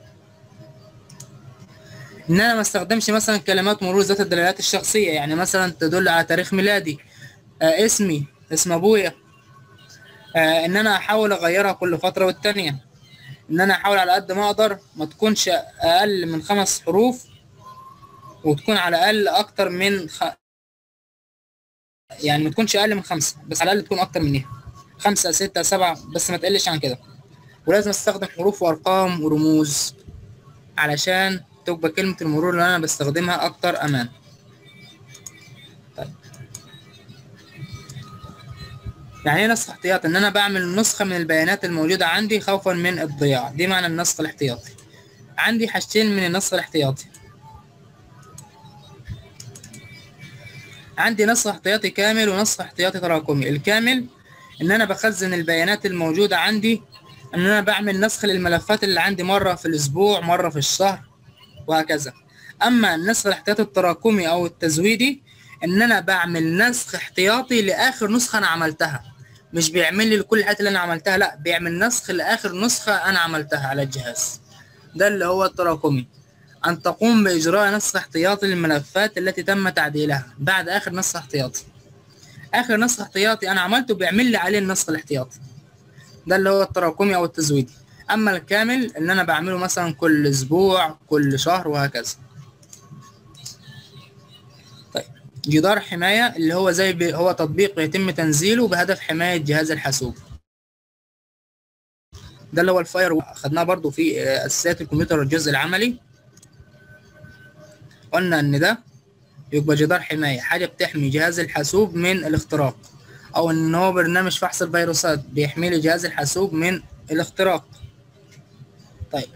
Speaker 1: ان انا ما استخدمش مثلا كلمات مرور ذات الدلالات الشخصيه يعني مثلا تدل على تاريخ ميلادي آه اسمي اسم ابويا آه ان انا احاول اغيرها كل فتره والتانيه ان انا احاول على قد ما اقدر ما تكونش اقل من خمس حروف وتكون على الاقل اكتر من خ... يعني ما تكونش اقل من خمسه بس على الاقل تكون اكتر منها خمسه سته سبعه بس ما تقلش عن كده ولازم استخدم حروف وارقام ورموز علشان تبقى كلمه المرور اللي انا بستخدمها اكتر امان طيب. يعني ايه نسخ احتياطي ان انا بعمل نسخه من البيانات الموجوده عندي خوفا من الضياع دي معنى النسخ الاحتياطي عندي حاجتين من النسخ الاحتياطي عندي نسخ احتياطي كامل ونسخ احتياطي تراكمي الكامل ان انا بخزن البيانات الموجودة عندي ان انا بعمل نسخ للملفات اللي عندي مرة في الاسبوع مرة في الشهر وهكذا اما النسخ الاحتياطي التراكمي او التزويدي ان انا بعمل نسخ احتياطي لاخر نسخة انا عملتها مش بيعمل لي لكل الحاجات اللي انا عملتها لا بيعمل نسخ لاخر نسخة انا عملتها على الجهاز ده اللي هو التراكمي أن تقوم بإجراء نسخ احتياطي للملفات التي تم تعديلها بعد آخر نسخ احتياطي آخر نسخ احتياطي أنا عملته بيعمل لي عليه النسخ الاحتياطي ده اللي هو التراكمي أو التزويدي أما الكامل اللي أنا بعمله مثلا كل أسبوع كل شهر وهكذا طيب جدار حماية اللي هو زي بي هو تطبيق يتم تنزيله بهدف حماية جهاز الحاسوب ده اللي هو الفاير خدناه برضو في أساسيات الكمبيوتر الجزء العملي قلنا ان ده يبقى جدار حماية حاجة بتحمي جهاز الحاسوب من الاختراق او ان هو برنامج فحص الفيروسات بيحمي لي جهاز الحاسوب من الاختراق طيب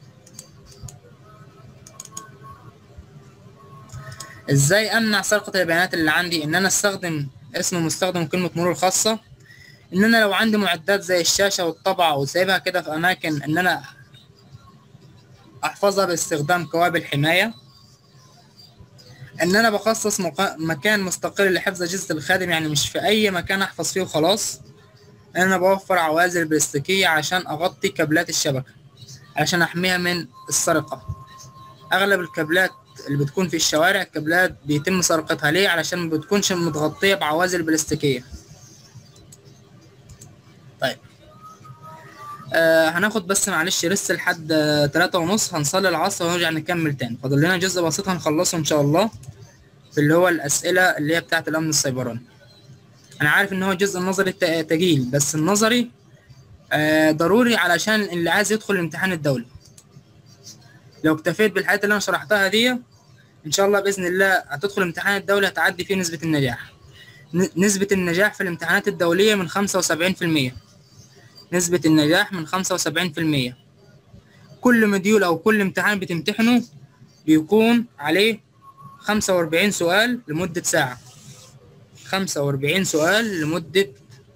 Speaker 1: ازاي امنع سرقة البيانات اللي عندي ان انا استخدم اسم مستخدم وكلمة مرور خاصة ان انا لو عندي معدات زي الشاشة والطبعة وسايبها كده في اماكن ان انا احفظها باستخدام قوابل حماية ان انا بخصص مقا... مكان مستقل لحفظ اجهزه الخادم يعني مش في اي مكان احفظ فيه وخلاص انا بوفر عوازل بلاستيكيه عشان اغطي كابلات الشبكه عشان احميها من السرقه اغلب الكابلات اللي بتكون في الشوارع الكابلات بيتم سرقتها ليه علشان ما بتكونش متغطيه بعوازل بلاستيكيه طيب آه هناخد بس معلش ريست لحد آه تلاتة ونص هنصلي العصر ونرجع نكمل تاني فاضل لنا جزء بسيط هنخلصه ان شاء الله في اللي هو الاسئله اللي هي بتاعه الامن السيبراني انا عارف ان هو الجزء النظري الت- تقيل بس النظري آه ضروري علشان اللي عايز يدخل الامتحان الدولي لو اكتفيت بالحاجات اللي انا شرحتها دي ان شاء الله باذن الله هتدخل الامتحان الدولي هتعدي فيه نسبه النجاح ن- نسبه النجاح في الامتحانات الدوليه من 75% نسبه النجاح من 75% كل مديول او كل امتحان بتمتحنه بيكون عليه 45 سؤال لمده ساعه 45 سؤال لمده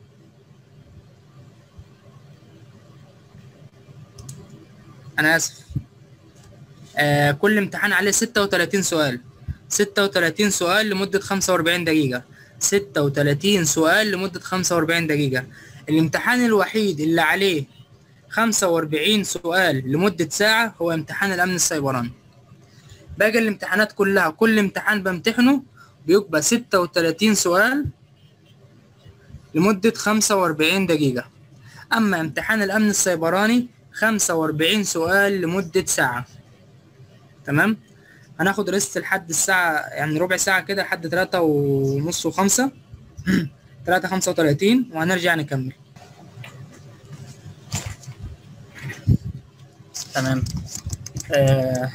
Speaker 1: انا اسف آه كل امتحان عليه 36 سؤال 36 سؤال لمدة 45 دقيقة 36 سؤال لمدة 45 دقيقة الامتحان الوحيد اللي عليه 45 سؤال لمدة ساعة هو امتحان الأمن السيبراني باقي الامتحانات كلها كل امتحان بامتحنه بيبقى 36 سؤال لمدة 45 دقيقة أما امتحان الأمن السيبراني 45 سؤال لمدة ساعة تمام هناخد ريست لحد الساعة يعني ربع ساعة كده لحد تلاتة ونص وخمسة تلاتة خمسة وتلاتين وهنرجع نكمل تمام آه.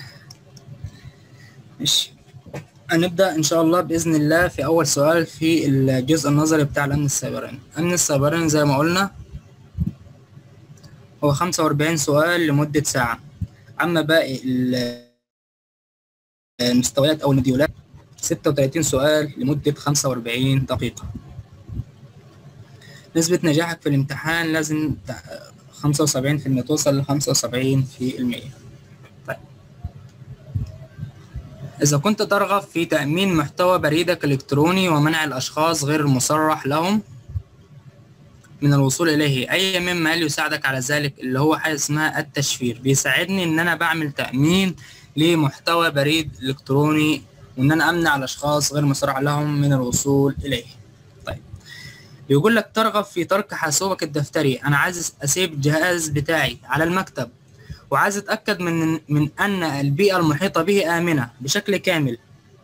Speaker 1: ماشي هنبدأ إن شاء الله بإذن الله في أول سؤال في الجزء النظري بتاع الأمن السيبراني الأمن السيبراني زي ما قلنا هو خمسة وأربعين سؤال لمدة ساعة أما باقي ال- المستويات أو المديولات ستة وتلاتين سؤال لمدة خمسة وأربعين دقيقة نسبة نجاحك في الامتحان لازم خمسة وسبعين في المية توصل لخمسة وسبعين في المية طيب إذا كنت ترغب في تأمين محتوى بريدك الإلكتروني ومنع الأشخاص غير المصرح لهم من الوصول إليه أي مما يساعدك على ذلك اللي هو حاجة اسمها التشفير بيساعدني إن أنا بعمل تأمين لمحتوى بريد إلكتروني وإن أنا أمنع الأشخاص غير مصرح لهم من الوصول إليه طيب بيقول لك ترغب في ترك حاسوبك الدفتري أنا عايز أسيب الجهاز بتاعي على المكتب وعايز أتأكد من من أن البيئة المحيطة به آمنة بشكل كامل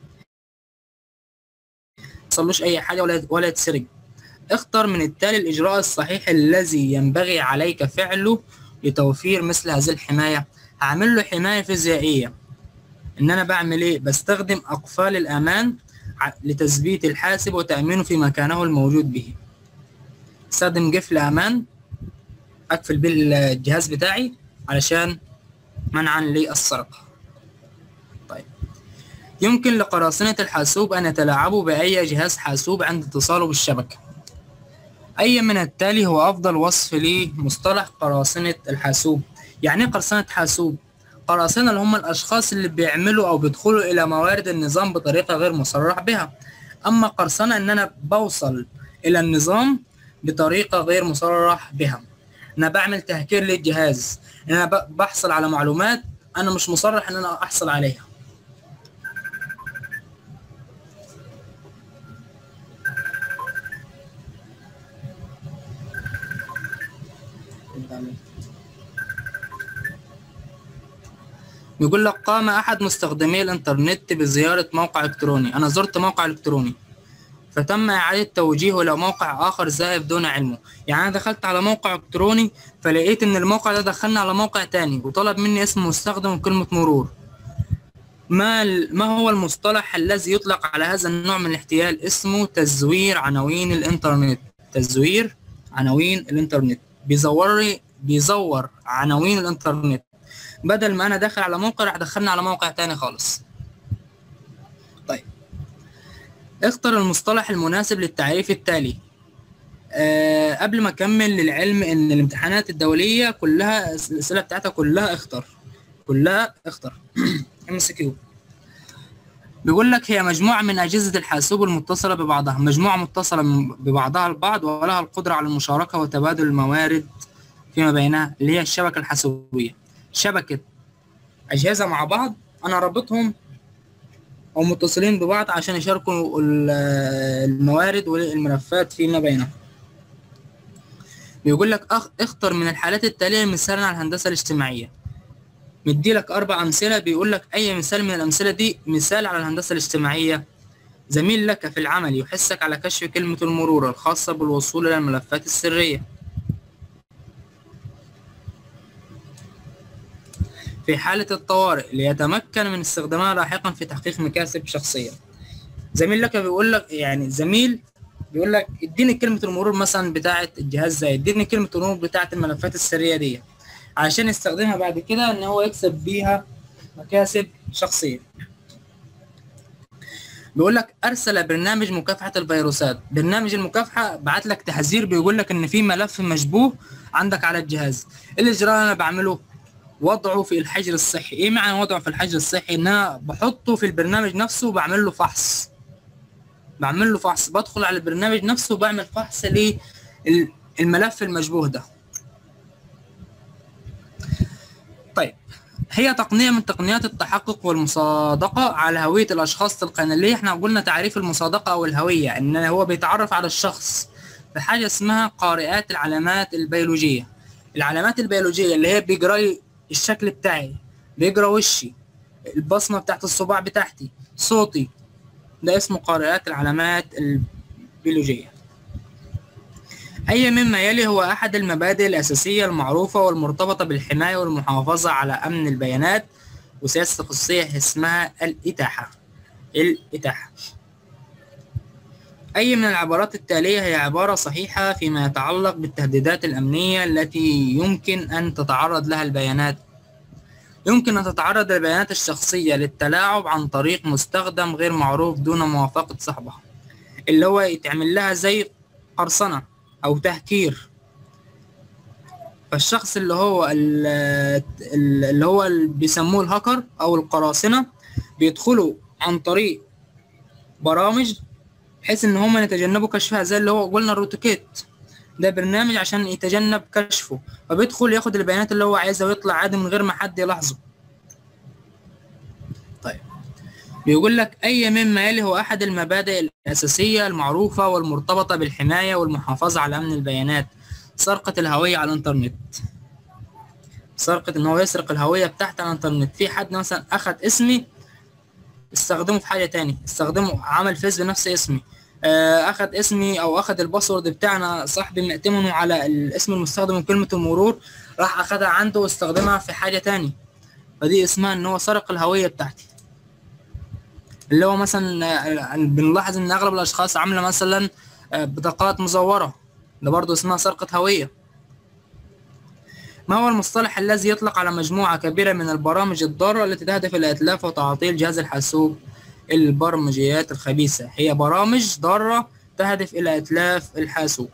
Speaker 1: يحصلوش أي حاجة ولا ولا يتسرق اختر من التالي الإجراء الصحيح الذي ينبغي عليك فعله لتوفير مثل هذه الحماية هعمل له حماية فيزيائية إن أنا بعمل إيه بستخدم أقفال الأمان ع- لتثبيت الحاسب وتأمينه في مكانه الموجود به استخدم قفل أمان أقفل بيه الجهاز بتاعي علشان منعا للسرقة طيب يمكن لقراصنة الحاسوب أن يتلاعبوا بأي جهاز حاسوب عند اتصاله بالشبكة أي من التالي هو أفضل وصف لمصطلح قراصنة الحاسوب يعني إيه قراصنة حاسوب قراصنة اللي هم الأشخاص اللي بيعملوا أو بيدخلوا إلى موارد النظام بطريقة غير مصرح بها أما قرصنة إن أنا بوصل إلى النظام بطريقة غير مصرح بها أنا بعمل تهكير للجهاز إن أنا ب- بحصل على معلومات أنا مش مصرح إن أنا أحصل عليها بيقول لك قام أحد مستخدمي الإنترنت بزيارة موقع إلكتروني أنا زرت موقع إلكتروني فتم إعادة توجيهه إلى موقع آخر زائف دون علمه يعني أنا دخلت على موقع إلكتروني فلقيت إن الموقع ده دخلني على موقع تاني وطلب مني اسم مستخدم وكلمة مرور ما ال- ما هو المصطلح الذي يطلق على هذا النوع من الاحتيال اسمه تزوير عناوين الإنترنت تزوير عناوين الإنترنت بيزور لي بيزور عناوين الإنترنت بدل ما انا داخل على موقع راح دخلنا على موقع تاني خالص طيب اختر المصطلح المناسب للتعريف التالي أه قبل ما اكمل للعلم ان الامتحانات الدوليه كلها الاسئله بتاعتها كلها اختر كلها اختر ام سي كيو بيقول لك هي مجموعة من أجهزة الحاسوب المتصلة ببعضها مجموعة متصلة من- ببعضها البعض ولها القدرة على المشاركة وتبادل الموارد فيما بينها اللي هي الشبكة الحاسوبية شبكة أجهزة مع بعض أنا رابطهم أو متصلين ببعض عشان يشاركوا ال- الموارد والملفات فيما بينهم بيقول لك أخ... اختر من الحالات التالية مثالا على الهندسة الاجتماعية مدي لك أربع أمثلة بيقول لك أي مثال من الأمثلة دي مثال على الهندسة الاجتماعية زميل لك في العمل يحثك على كشف كلمة المرور الخاصة بالوصول إلى الملفات السرية في حالة الطوارئ ليتمكن من استخدامها لاحقا في تحقيق مكاسب شخصية زميل لك بيقول لك يعني زميل بيقول لك اديني كلمة المرور مثلا بتاعة الجهاز ده اديني كلمة المرور بتاعة الملفات السرية دي عشان يستخدمها بعد كده ان هو يكسب بيها مكاسب شخصية بيقول لك ارسل برنامج مكافحة الفيروسات برنامج المكافحة بعت لك تحذير بيقول لك ان في ملف مشبوه عندك على الجهاز إيه الاجراء اللي انا بعمله وضعه في الحجر الصحي ايه معنى وضعه في الحجر الصحي ان انا بحطه في البرنامج نفسه وبعمل له فحص بعمل له فحص بدخل على البرنامج نفسه وبعمل فحص للملف المشبوه ده طيب هي تقنية من تقنيات التحقق والمصادقة على هوية الأشخاص تلقائيا اللي احنا قلنا تعريف المصادقة أو الهوية إن هو بيتعرف على الشخص بحاجة اسمها قارئات العلامات البيولوجية العلامات البيولوجية اللي هي بيقرا لي الشكل بتاعي بيقرا وشي البصمة بتاعت الصباع بتاعتي صوتي ده اسمه قارئات العلامات البيولوجية أي مما يلي هو أحد المبادئ الأساسية المعروفة والمرتبطة بالحماية والمحافظة على أمن البيانات وسياسة خصوصية اسمها الإتاحة الإتاحة أي من العبارات التالية هي عبارة صحيحة فيما يتعلق بالتهديدات الأمنية التي يمكن أن تتعرض لها البيانات يمكن أن تتعرض البيانات الشخصية للتلاعب عن طريق مستخدم غير معروف دون موافقة صاحبها اللي هو يتعمل لها زي قرصنة أو تهكير فالشخص اللي هو اللي هو اللي بيسموه الهاكر أو القراصنة بيدخلوا عن طريق برامج بحيث إن هم يتجنبوا كشفها زي اللي هو قلنا الروتوكيت ده برنامج عشان يتجنب كشفه فبيدخل ياخد البيانات اللي هو عايزها ويطلع عادي من غير ما حد يلاحظه طيب بيقول لك أي مما يلي هو أحد المبادئ الأساسية المعروفة والمرتبطة بالحماية والمحافظة على أمن البيانات سرقة الهوية على الإنترنت سرقة إن هو يسرق الهوية بتاعتي على الإنترنت في حد مثلا أخد اسمي استخدمه في حاجة تاني استخدمه عمل فيس بنفس اسمي اخد اسمي او اخد الباسورد بتاعنا صاحبي مأتمنه على الاسم المستخدم وكلمة المرور راح اخدها عنده واستخدمها في حاجة تاني فدي اسمها ان هو سرق الهوية بتاعتي اللي هو مثلا بنلاحظ ان اغلب الاشخاص عاملة مثلا بطاقات مزورة ده برضه اسمها سرقة هوية ما هو المصطلح الذي يطلق على مجموعة كبيرة من البرامج الضارة التي تهدف إلى إتلاف وتعطيل جهاز الحاسوب البرمجيات الخبيثة هي برامج ضارة تهدف إلى إتلاف الحاسوب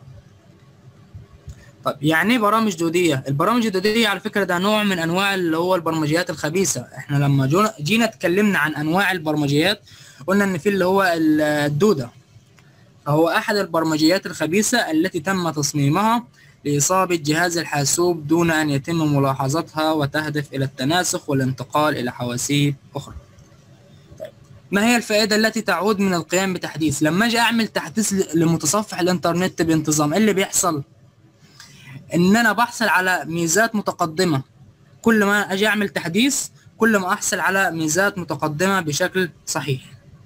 Speaker 1: طب يعني ايه برامج دودية؟ البرامج الدودية على فكرة ده نوع من أنواع اللي هو البرمجيات الخبيثة احنا لما جونا جينا اتكلمنا عن أنواع البرمجيات قلنا إن في اللي هو الدودة فهو أحد البرمجيات الخبيثة التي تم تصميمها لإصابة جهاز الحاسوب دون أن يتم ملاحظتها وتهدف إلى التناسخ والانتقال إلى حواسيب أخرى ما هي الفائدة التي تعود من القيام بتحديث لما اجي اعمل تحديث لمتصفح الانترنت بانتظام ايه اللي بيحصل ان انا بحصل على ميزات متقدمة كل ما اجي اعمل تحديث كل ما احصل على ميزات متقدمة بشكل صحيح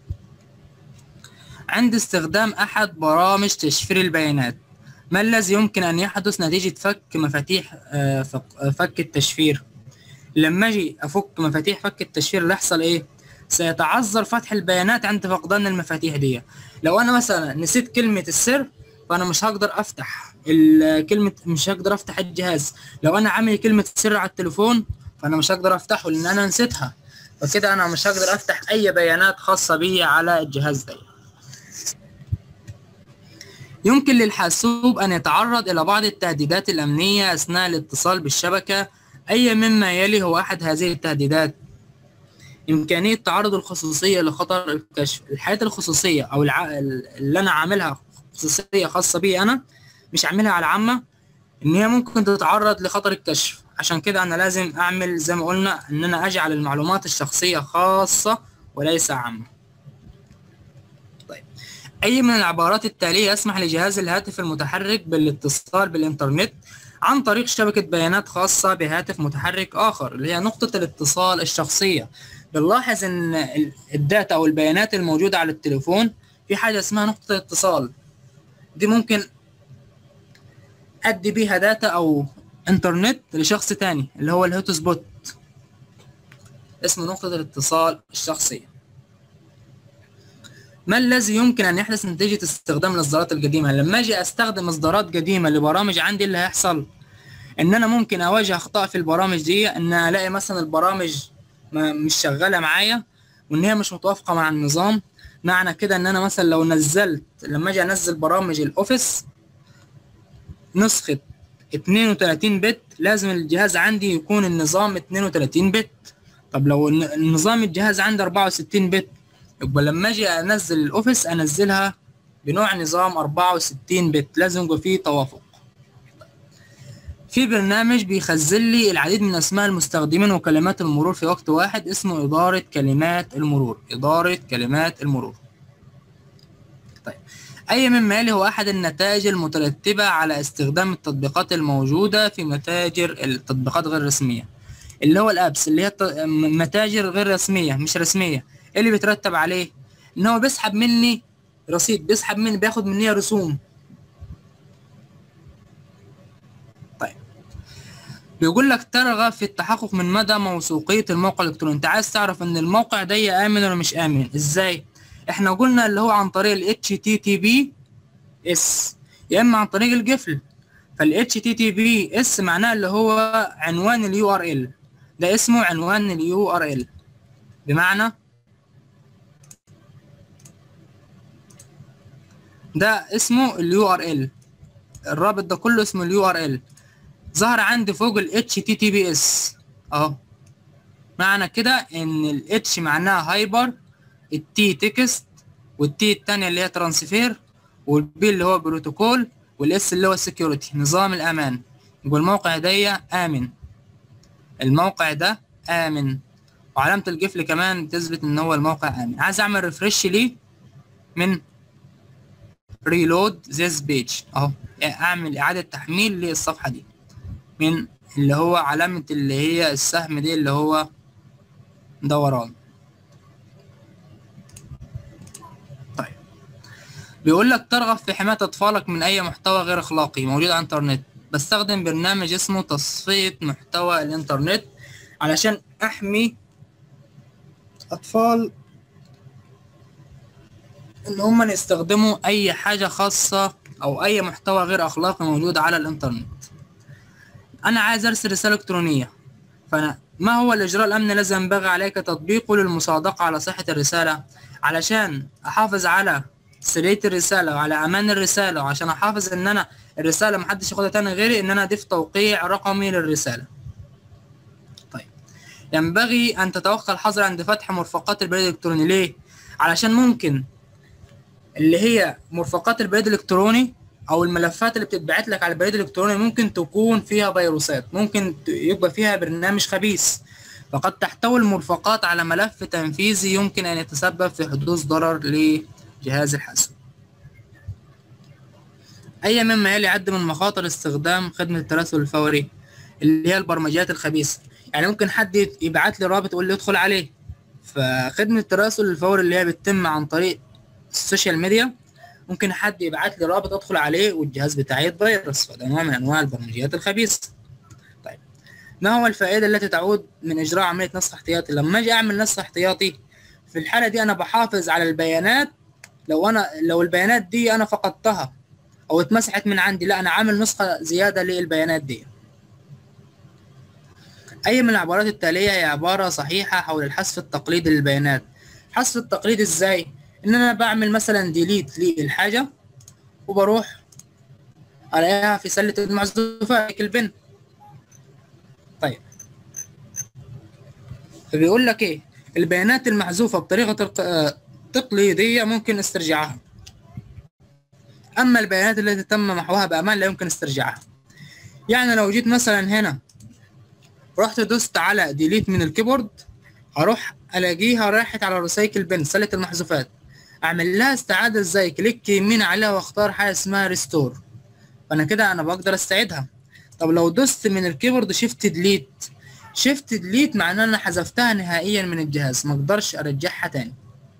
Speaker 1: عند استخدام احد برامج تشفير البيانات ما الذي يمكن ان يحدث نتيجة فك مفاتيح فك التشفير لما اجي افك مفاتيح فك التشفير اللي يحصل ايه سيتعذر فتح البيانات عند فقدان المفاتيح دي لو انا مثلا نسيت كلمة السر فانا مش هقدر افتح كلمة مش هقدر افتح الجهاز لو انا عامل كلمة سر على التليفون فانا مش هقدر افتحه لان انا نسيتها فكده انا مش هقدر افتح اي بيانات خاصة بي على الجهاز ده يمكن للحاسوب ان يتعرض الى بعض التهديدات الامنية اثناء الاتصال بالشبكة اي مما يلي هو احد هذه التهديدات إمكانية تعرض الخصوصية لخطر الكشف الحياة الخصوصية أو الع... اللي أنا عاملها خصوصية خاصة بي أنا مش عاملها على العامة إن هي ممكن تتعرض لخطر الكشف عشان كده أنا لازم أعمل زي ما قلنا إن أنا أجعل المعلومات الشخصية خاصة وليس عامة طيب أي من العبارات التالية يسمح لجهاز الهاتف المتحرك بالاتصال بالإنترنت عن طريق شبكة بيانات خاصة بهاتف متحرك آخر اللي هي نقطة الاتصال الشخصية بنلاحظ إن ال- الداتا أو البيانات الموجودة على التليفون في حاجة اسمها نقطة اتصال دي ممكن أدي بيها داتا أو إنترنت لشخص تاني اللي هو الهوت سبوت اسمه نقطة الاتصال الشخصية ما الذي يمكن أن يحدث نتيجة استخدام الإصدارات القديمة؟ لما أجي أستخدم إصدارات قديمة لبرامج عندي اللي هيحصل إن أنا ممكن أواجه أخطاء في البرامج دي إن ألاقي مثلا البرامج ما مش شغالة معايا وإن هي مش متوافقة مع النظام معنى كده إن أنا مثلا لو نزلت لما أجي أنزل برامج الأوفيس نسخة 32 بت لازم الجهاز عندي يكون النظام 32 بت طب لو الن- النظام الجهاز عندي 64 بت يبقى لما اجي انزل الاوفيس انزلها بنوع نظام 64 بت لازم يبقى فيه توافق في برنامج بيخزن لي العديد من اسماء المستخدمين وكلمات المرور في وقت واحد اسمه اداره كلمات المرور اداره كلمات المرور طيب اي مما يلي هو احد النتائج المترتبه على استخدام التطبيقات الموجوده في متاجر التطبيقات غير الرسميه اللي هو الابس اللي هي الت- م- متاجر غير رسميه مش رسميه ايه اللي بيترتب عليه ان هو بيسحب مني رصيد بيسحب مني بياخد مني رسوم طيب بيقول لك ترغب في التحقق من مدى موثوقية الموقع الإلكتروني أنت عايز تعرف إن الموقع ده آمن ولا مش آمن إزاي؟ إحنا قلنا اللي هو عن طريق ال HTTPS يا إما عن طريق القفل فال HTTPS معناه اللي هو عنوان ال URL ده اسمه عنوان ال URL بمعنى ده اسمه ال URL الرابط ده كله اسمه ال URL ظهر عندي فوق ال HTTPS اهو معنى كده ان ال H معناها هايبر التي تكست والتي التانية اللي هي ترانسفير والبي اللي هو بروتوكول والاس اللي هو سكيورتي نظام الامان يبقى الموقع ده امن الموقع ده امن وعلامة القفل كمان تثبت ان هو الموقع امن عايز اعمل ريفرش ليه من ريلود ذيس بيج اهو اعمل اعادة تحميل للصفحة دي من اللي هو علامة اللي هي السهم دي اللي هو دوران طيب بيقول لك ترغب في حماية أطفالك من أي محتوى غير أخلاقي موجود على الإنترنت بستخدم برنامج اسمه تصفية محتوى الإنترنت علشان أحمي أطفال إن هم يستخدموا أي حاجة خاصة أو أي محتوى غير أخلاقي موجود على الإنترنت أنا عايز أرسل رسالة إلكترونية فأنا ما هو الإجراء الأمني الذي ينبغي عليك تطبيقه للمصادقة على صحة الرسالة علشان أحافظ على سرية الرسالة وعلى أمان الرسالة وعشان أحافظ إن أنا الرسالة محدش ياخدها تاني غيري إن أنا أضيف توقيع رقمي للرسالة طيب ينبغي أن تتوخى الحذر عند فتح مرفقات البريد الإلكتروني ليه؟ علشان ممكن اللي هي مرفقات البريد الإلكتروني او الملفات اللي بتتبعت لك على البريد الالكتروني ممكن تكون فيها فيروسات ممكن ت- يبقى فيها برنامج خبيث فقد تحتوي المرفقات على ملف تنفيذي يمكن ان يتسبب في حدوث ضرر لجهاز الحاسوب اي مما يلي يعد من مخاطر استخدام خدمة التراسل الفوري اللي هي البرمجيات الخبيثة يعني ممكن حد يت- يبعت لي رابط يقول لي ادخل عليه فخدمة التراسل الفوري اللي هي بتتم عن طريق السوشيال ميديا ممكن حد يبعت لي رابط ادخل عليه والجهاز بتاعي يتفيروس فده نوع من انواع البرمجيات الخبيثه طيب ما هو الفائده التي تعود من اجراء عمليه نسخ احتياطي لما اجي اعمل نسخ احتياطي في الحاله دي انا بحافظ على البيانات لو انا لو البيانات دي انا فقدتها او اتمسحت من عندي لا انا عامل نسخه زياده للبيانات دي اي من العبارات التاليه هي عباره صحيحه حول الحذف التقليدي للبيانات حذف التقليد ازاي ان انا بعمل مثلا ديليت للحاجه وبروح الاقيها في سله المحذوفات البن طيب فبيقول لك ايه البيانات المحذوفه بطريقه تلق- آه، تقليديه ممكن استرجاعها اما البيانات التي تم محوها بامان لا يمكن استرجاعها يعني لو جيت مثلا هنا رحت دوست على ديليت من الكيبورد هروح الاقيها راحت على ريسايكل بن سله المحذوفات اعمل لها استعاده ازاي كليك يمين عليها واختار حاجه اسمها ريستور فانا كده انا بقدر استعيدها طب لو دوست من الكيبورد شيفت ديليت شيفت ديليت معناه ان انا حذفتها نهائيا من الجهاز ما اقدرش ارجعها تاني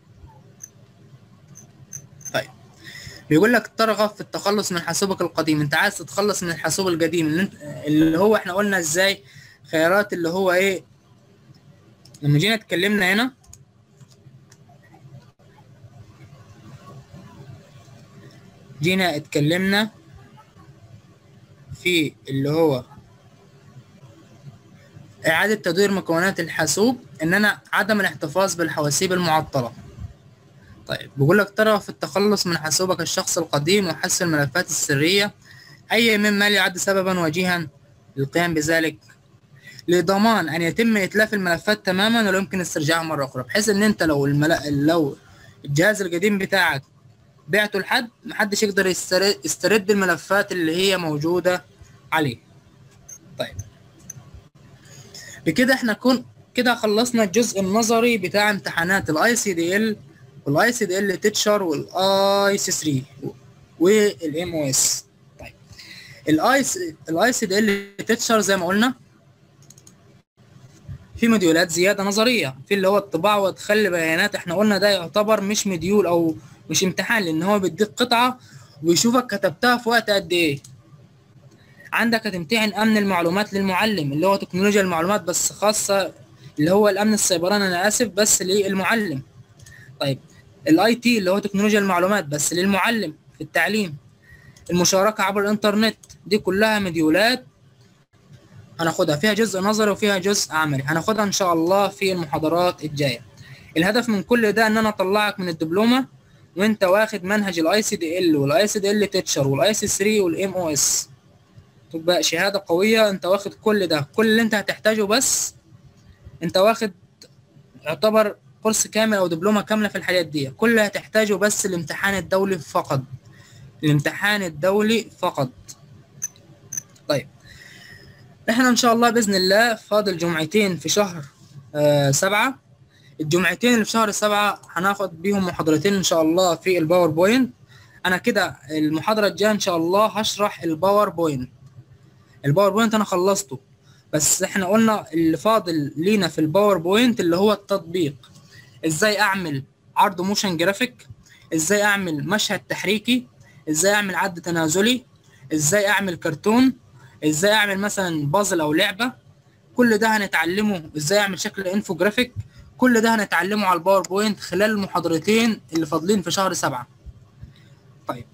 Speaker 1: طيب بيقول لك ترغب في التخلص من حاسوبك القديم انت عايز تتخلص من الحاسوب القديم اللي, انت اللي هو احنا قلنا ازاي خيارات اللي هو ايه لما جينا اتكلمنا هنا جينا اتكلمنا في اللي هو إعادة تدوير مكونات الحاسوب إن أنا عدم الاحتفاظ بالحواسيب المعطلة. طيب بيقول لك ترى في التخلص من حاسوبك الشخص القديم وحذف الملفات السرية أي مما يعد سببا وجيها للقيام بذلك لضمان أن يتم إتلاف الملفات تماما ولا يمكن استرجاعها مرة أخرى بحيث إن أنت لو الملا... لو الجهاز القديم بتاعك بعته لحد محدش يقدر يسترد, يسترد الملفات اللي هي موجودة عليه. طيب بكده احنا كون كده خلصنا الجزء النظري بتاع امتحانات الاي سي دي ال والاي سي دي ال تيتشر والاي سي 3 والام او اس طيب الاي الاي سي دي ال تيتشر زي ما قلنا في مديولات زياده نظريه في اللي هو الطباعه وادخال بيانات احنا قلنا ده يعتبر مش مديول او مش امتحان لان هو بيديك قطعه ويشوفك كتبتها في وقت قد ايه عندك هتمتحن امن المعلومات للمعلم اللي هو تكنولوجيا المعلومات بس خاصه اللي هو الامن السيبراني انا اسف بس للمعلم طيب الاي تي اللي هو تكنولوجيا المعلومات بس للمعلم في التعليم المشاركه عبر الانترنت دي كلها مديولات هناخدها فيها جزء نظري وفيها جزء عملي هناخدها ان شاء الله في المحاضرات الجايه الهدف من كل ده ان انا اطلعك من الدبلومه وانت واخد منهج الاي سي دي ال والاي سي دي ال تيتشر والاي سي 3 والام او اس تبقى شهاده قويه انت واخد كل ده كل اللي انت هتحتاجه بس انت واخد يعتبر كورس كامل او دبلومه كامله في الحاجات دي كل اللي هتحتاجه بس الامتحان الدولي فقط الامتحان الدولي فقط طيب احنا ان شاء الله باذن الله فاضل جمعتين في شهر آه سبعة الجمعتين اللي في شهر سبعة هناخد بيهم محاضرتين ان شاء الله في الباوربوينت انا كده المحاضره الجايه ان شاء الله هشرح الباوربوينت الباوربوينت انا خلصته بس احنا قلنا اللي فاضل لينا في الباوربوينت اللي هو التطبيق ازاي اعمل عرض موشن جرافيك ازاي اعمل مشهد تحريكي ازاي اعمل عد تنازلي ازاي اعمل كرتون ازاي اعمل مثلا بازل او لعبه كل ده هنتعلمه ازاي اعمل شكل انفوجرافيك كل ده هنتعلمه على الباوربوينت خلال المحاضرتين اللي فاضلين في شهر سبعة طيب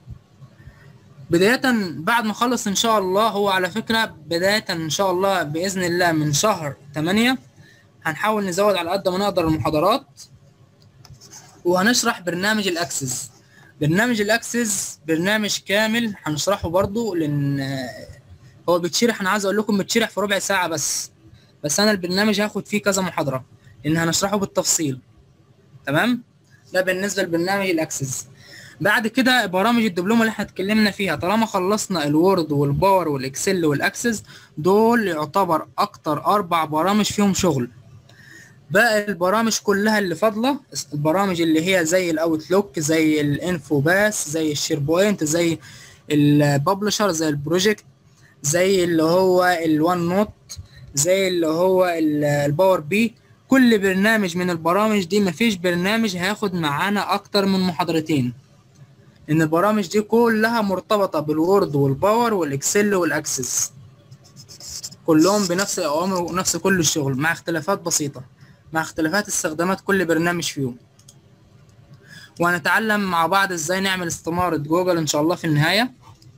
Speaker 1: بداية بعد ما اخلص ان شاء الله هو على فكرة بداية ان شاء الله باذن الله من شهر 8 هنحاول نزود على قد ما نقدر المحاضرات وهنشرح برنامج الاكسس برنامج الاكسس برنامج كامل هنشرحه برضو لان هو بيتشرح انا عايز اقول لكم بيتشرح في ربع ساعة بس بس انا البرنامج هاخد فيه كذا محاضرة لان هنشرحه بالتفصيل تمام ده بالنسبة لبرنامج الاكسس بعد كده برامج الدبلومه اللي احنا اتكلمنا فيها طالما خلصنا الوورد والباور والاكسل والاكسس دول يعتبر اكتر اربع برامج فيهم شغل باقي البرامج كلها اللي فاضله البرامج اللي هي زي الاوتلوك زي الانفو باس زي الشير بوينت زي الببلشر زي البروجكت زي اللي هو الوان نوت زي اللي هو الباور بي كل برنامج من البرامج دي مفيش برنامج هياخد معانا اكتر من محاضرتين ان البرامج دي كلها مرتبطة بالوورد والباور والاكسل والاكسس كلهم بنفس الاوامر ونفس كل الشغل مع اختلافات بسيطة مع اختلافات استخدامات كل برنامج فيهم وهنتعلم مع بعض ازاي نعمل استمارة جوجل ان شاء الله في النهاية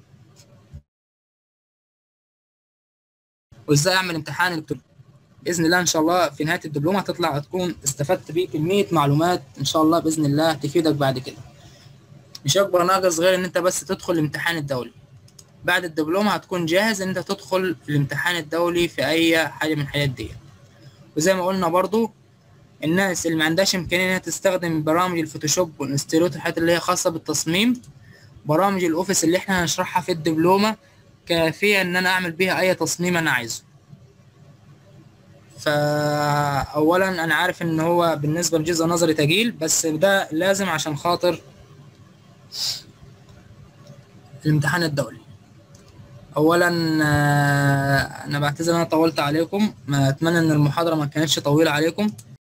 Speaker 1: وازاي اعمل امتحان الكتروني باذن الله ان شاء الله في نهايه الدبلومه هتطلع هتكون استفدت بيه كميه معلومات ان شاء الله باذن الله تفيدك بعد كده مش اكبر ناقص غير ان انت بس تدخل الامتحان الدولي بعد الدبلومه هتكون جاهز ان انت تدخل الامتحان الدولي في اي حاجه من الحاجات دي وزي ما قلنا برضو الناس اللي ما عندهاش امكانيه انها تستخدم برامج الفوتوشوب والانستيروت الحاجات اللي هي خاصه بالتصميم برامج الاوفيس اللي احنا هنشرحها في الدبلومه كافيه ان انا اعمل بيها اي تصميم انا عايزه فأولا أنا عارف إن هو بالنسبة للجزء النظري تجيل بس ده لازم عشان خاطر الامتحان الدولي اولا آه، انا بعتذر إن انا طولت عليكم ما اتمنى ان المحاضره ما كانتش طويله عليكم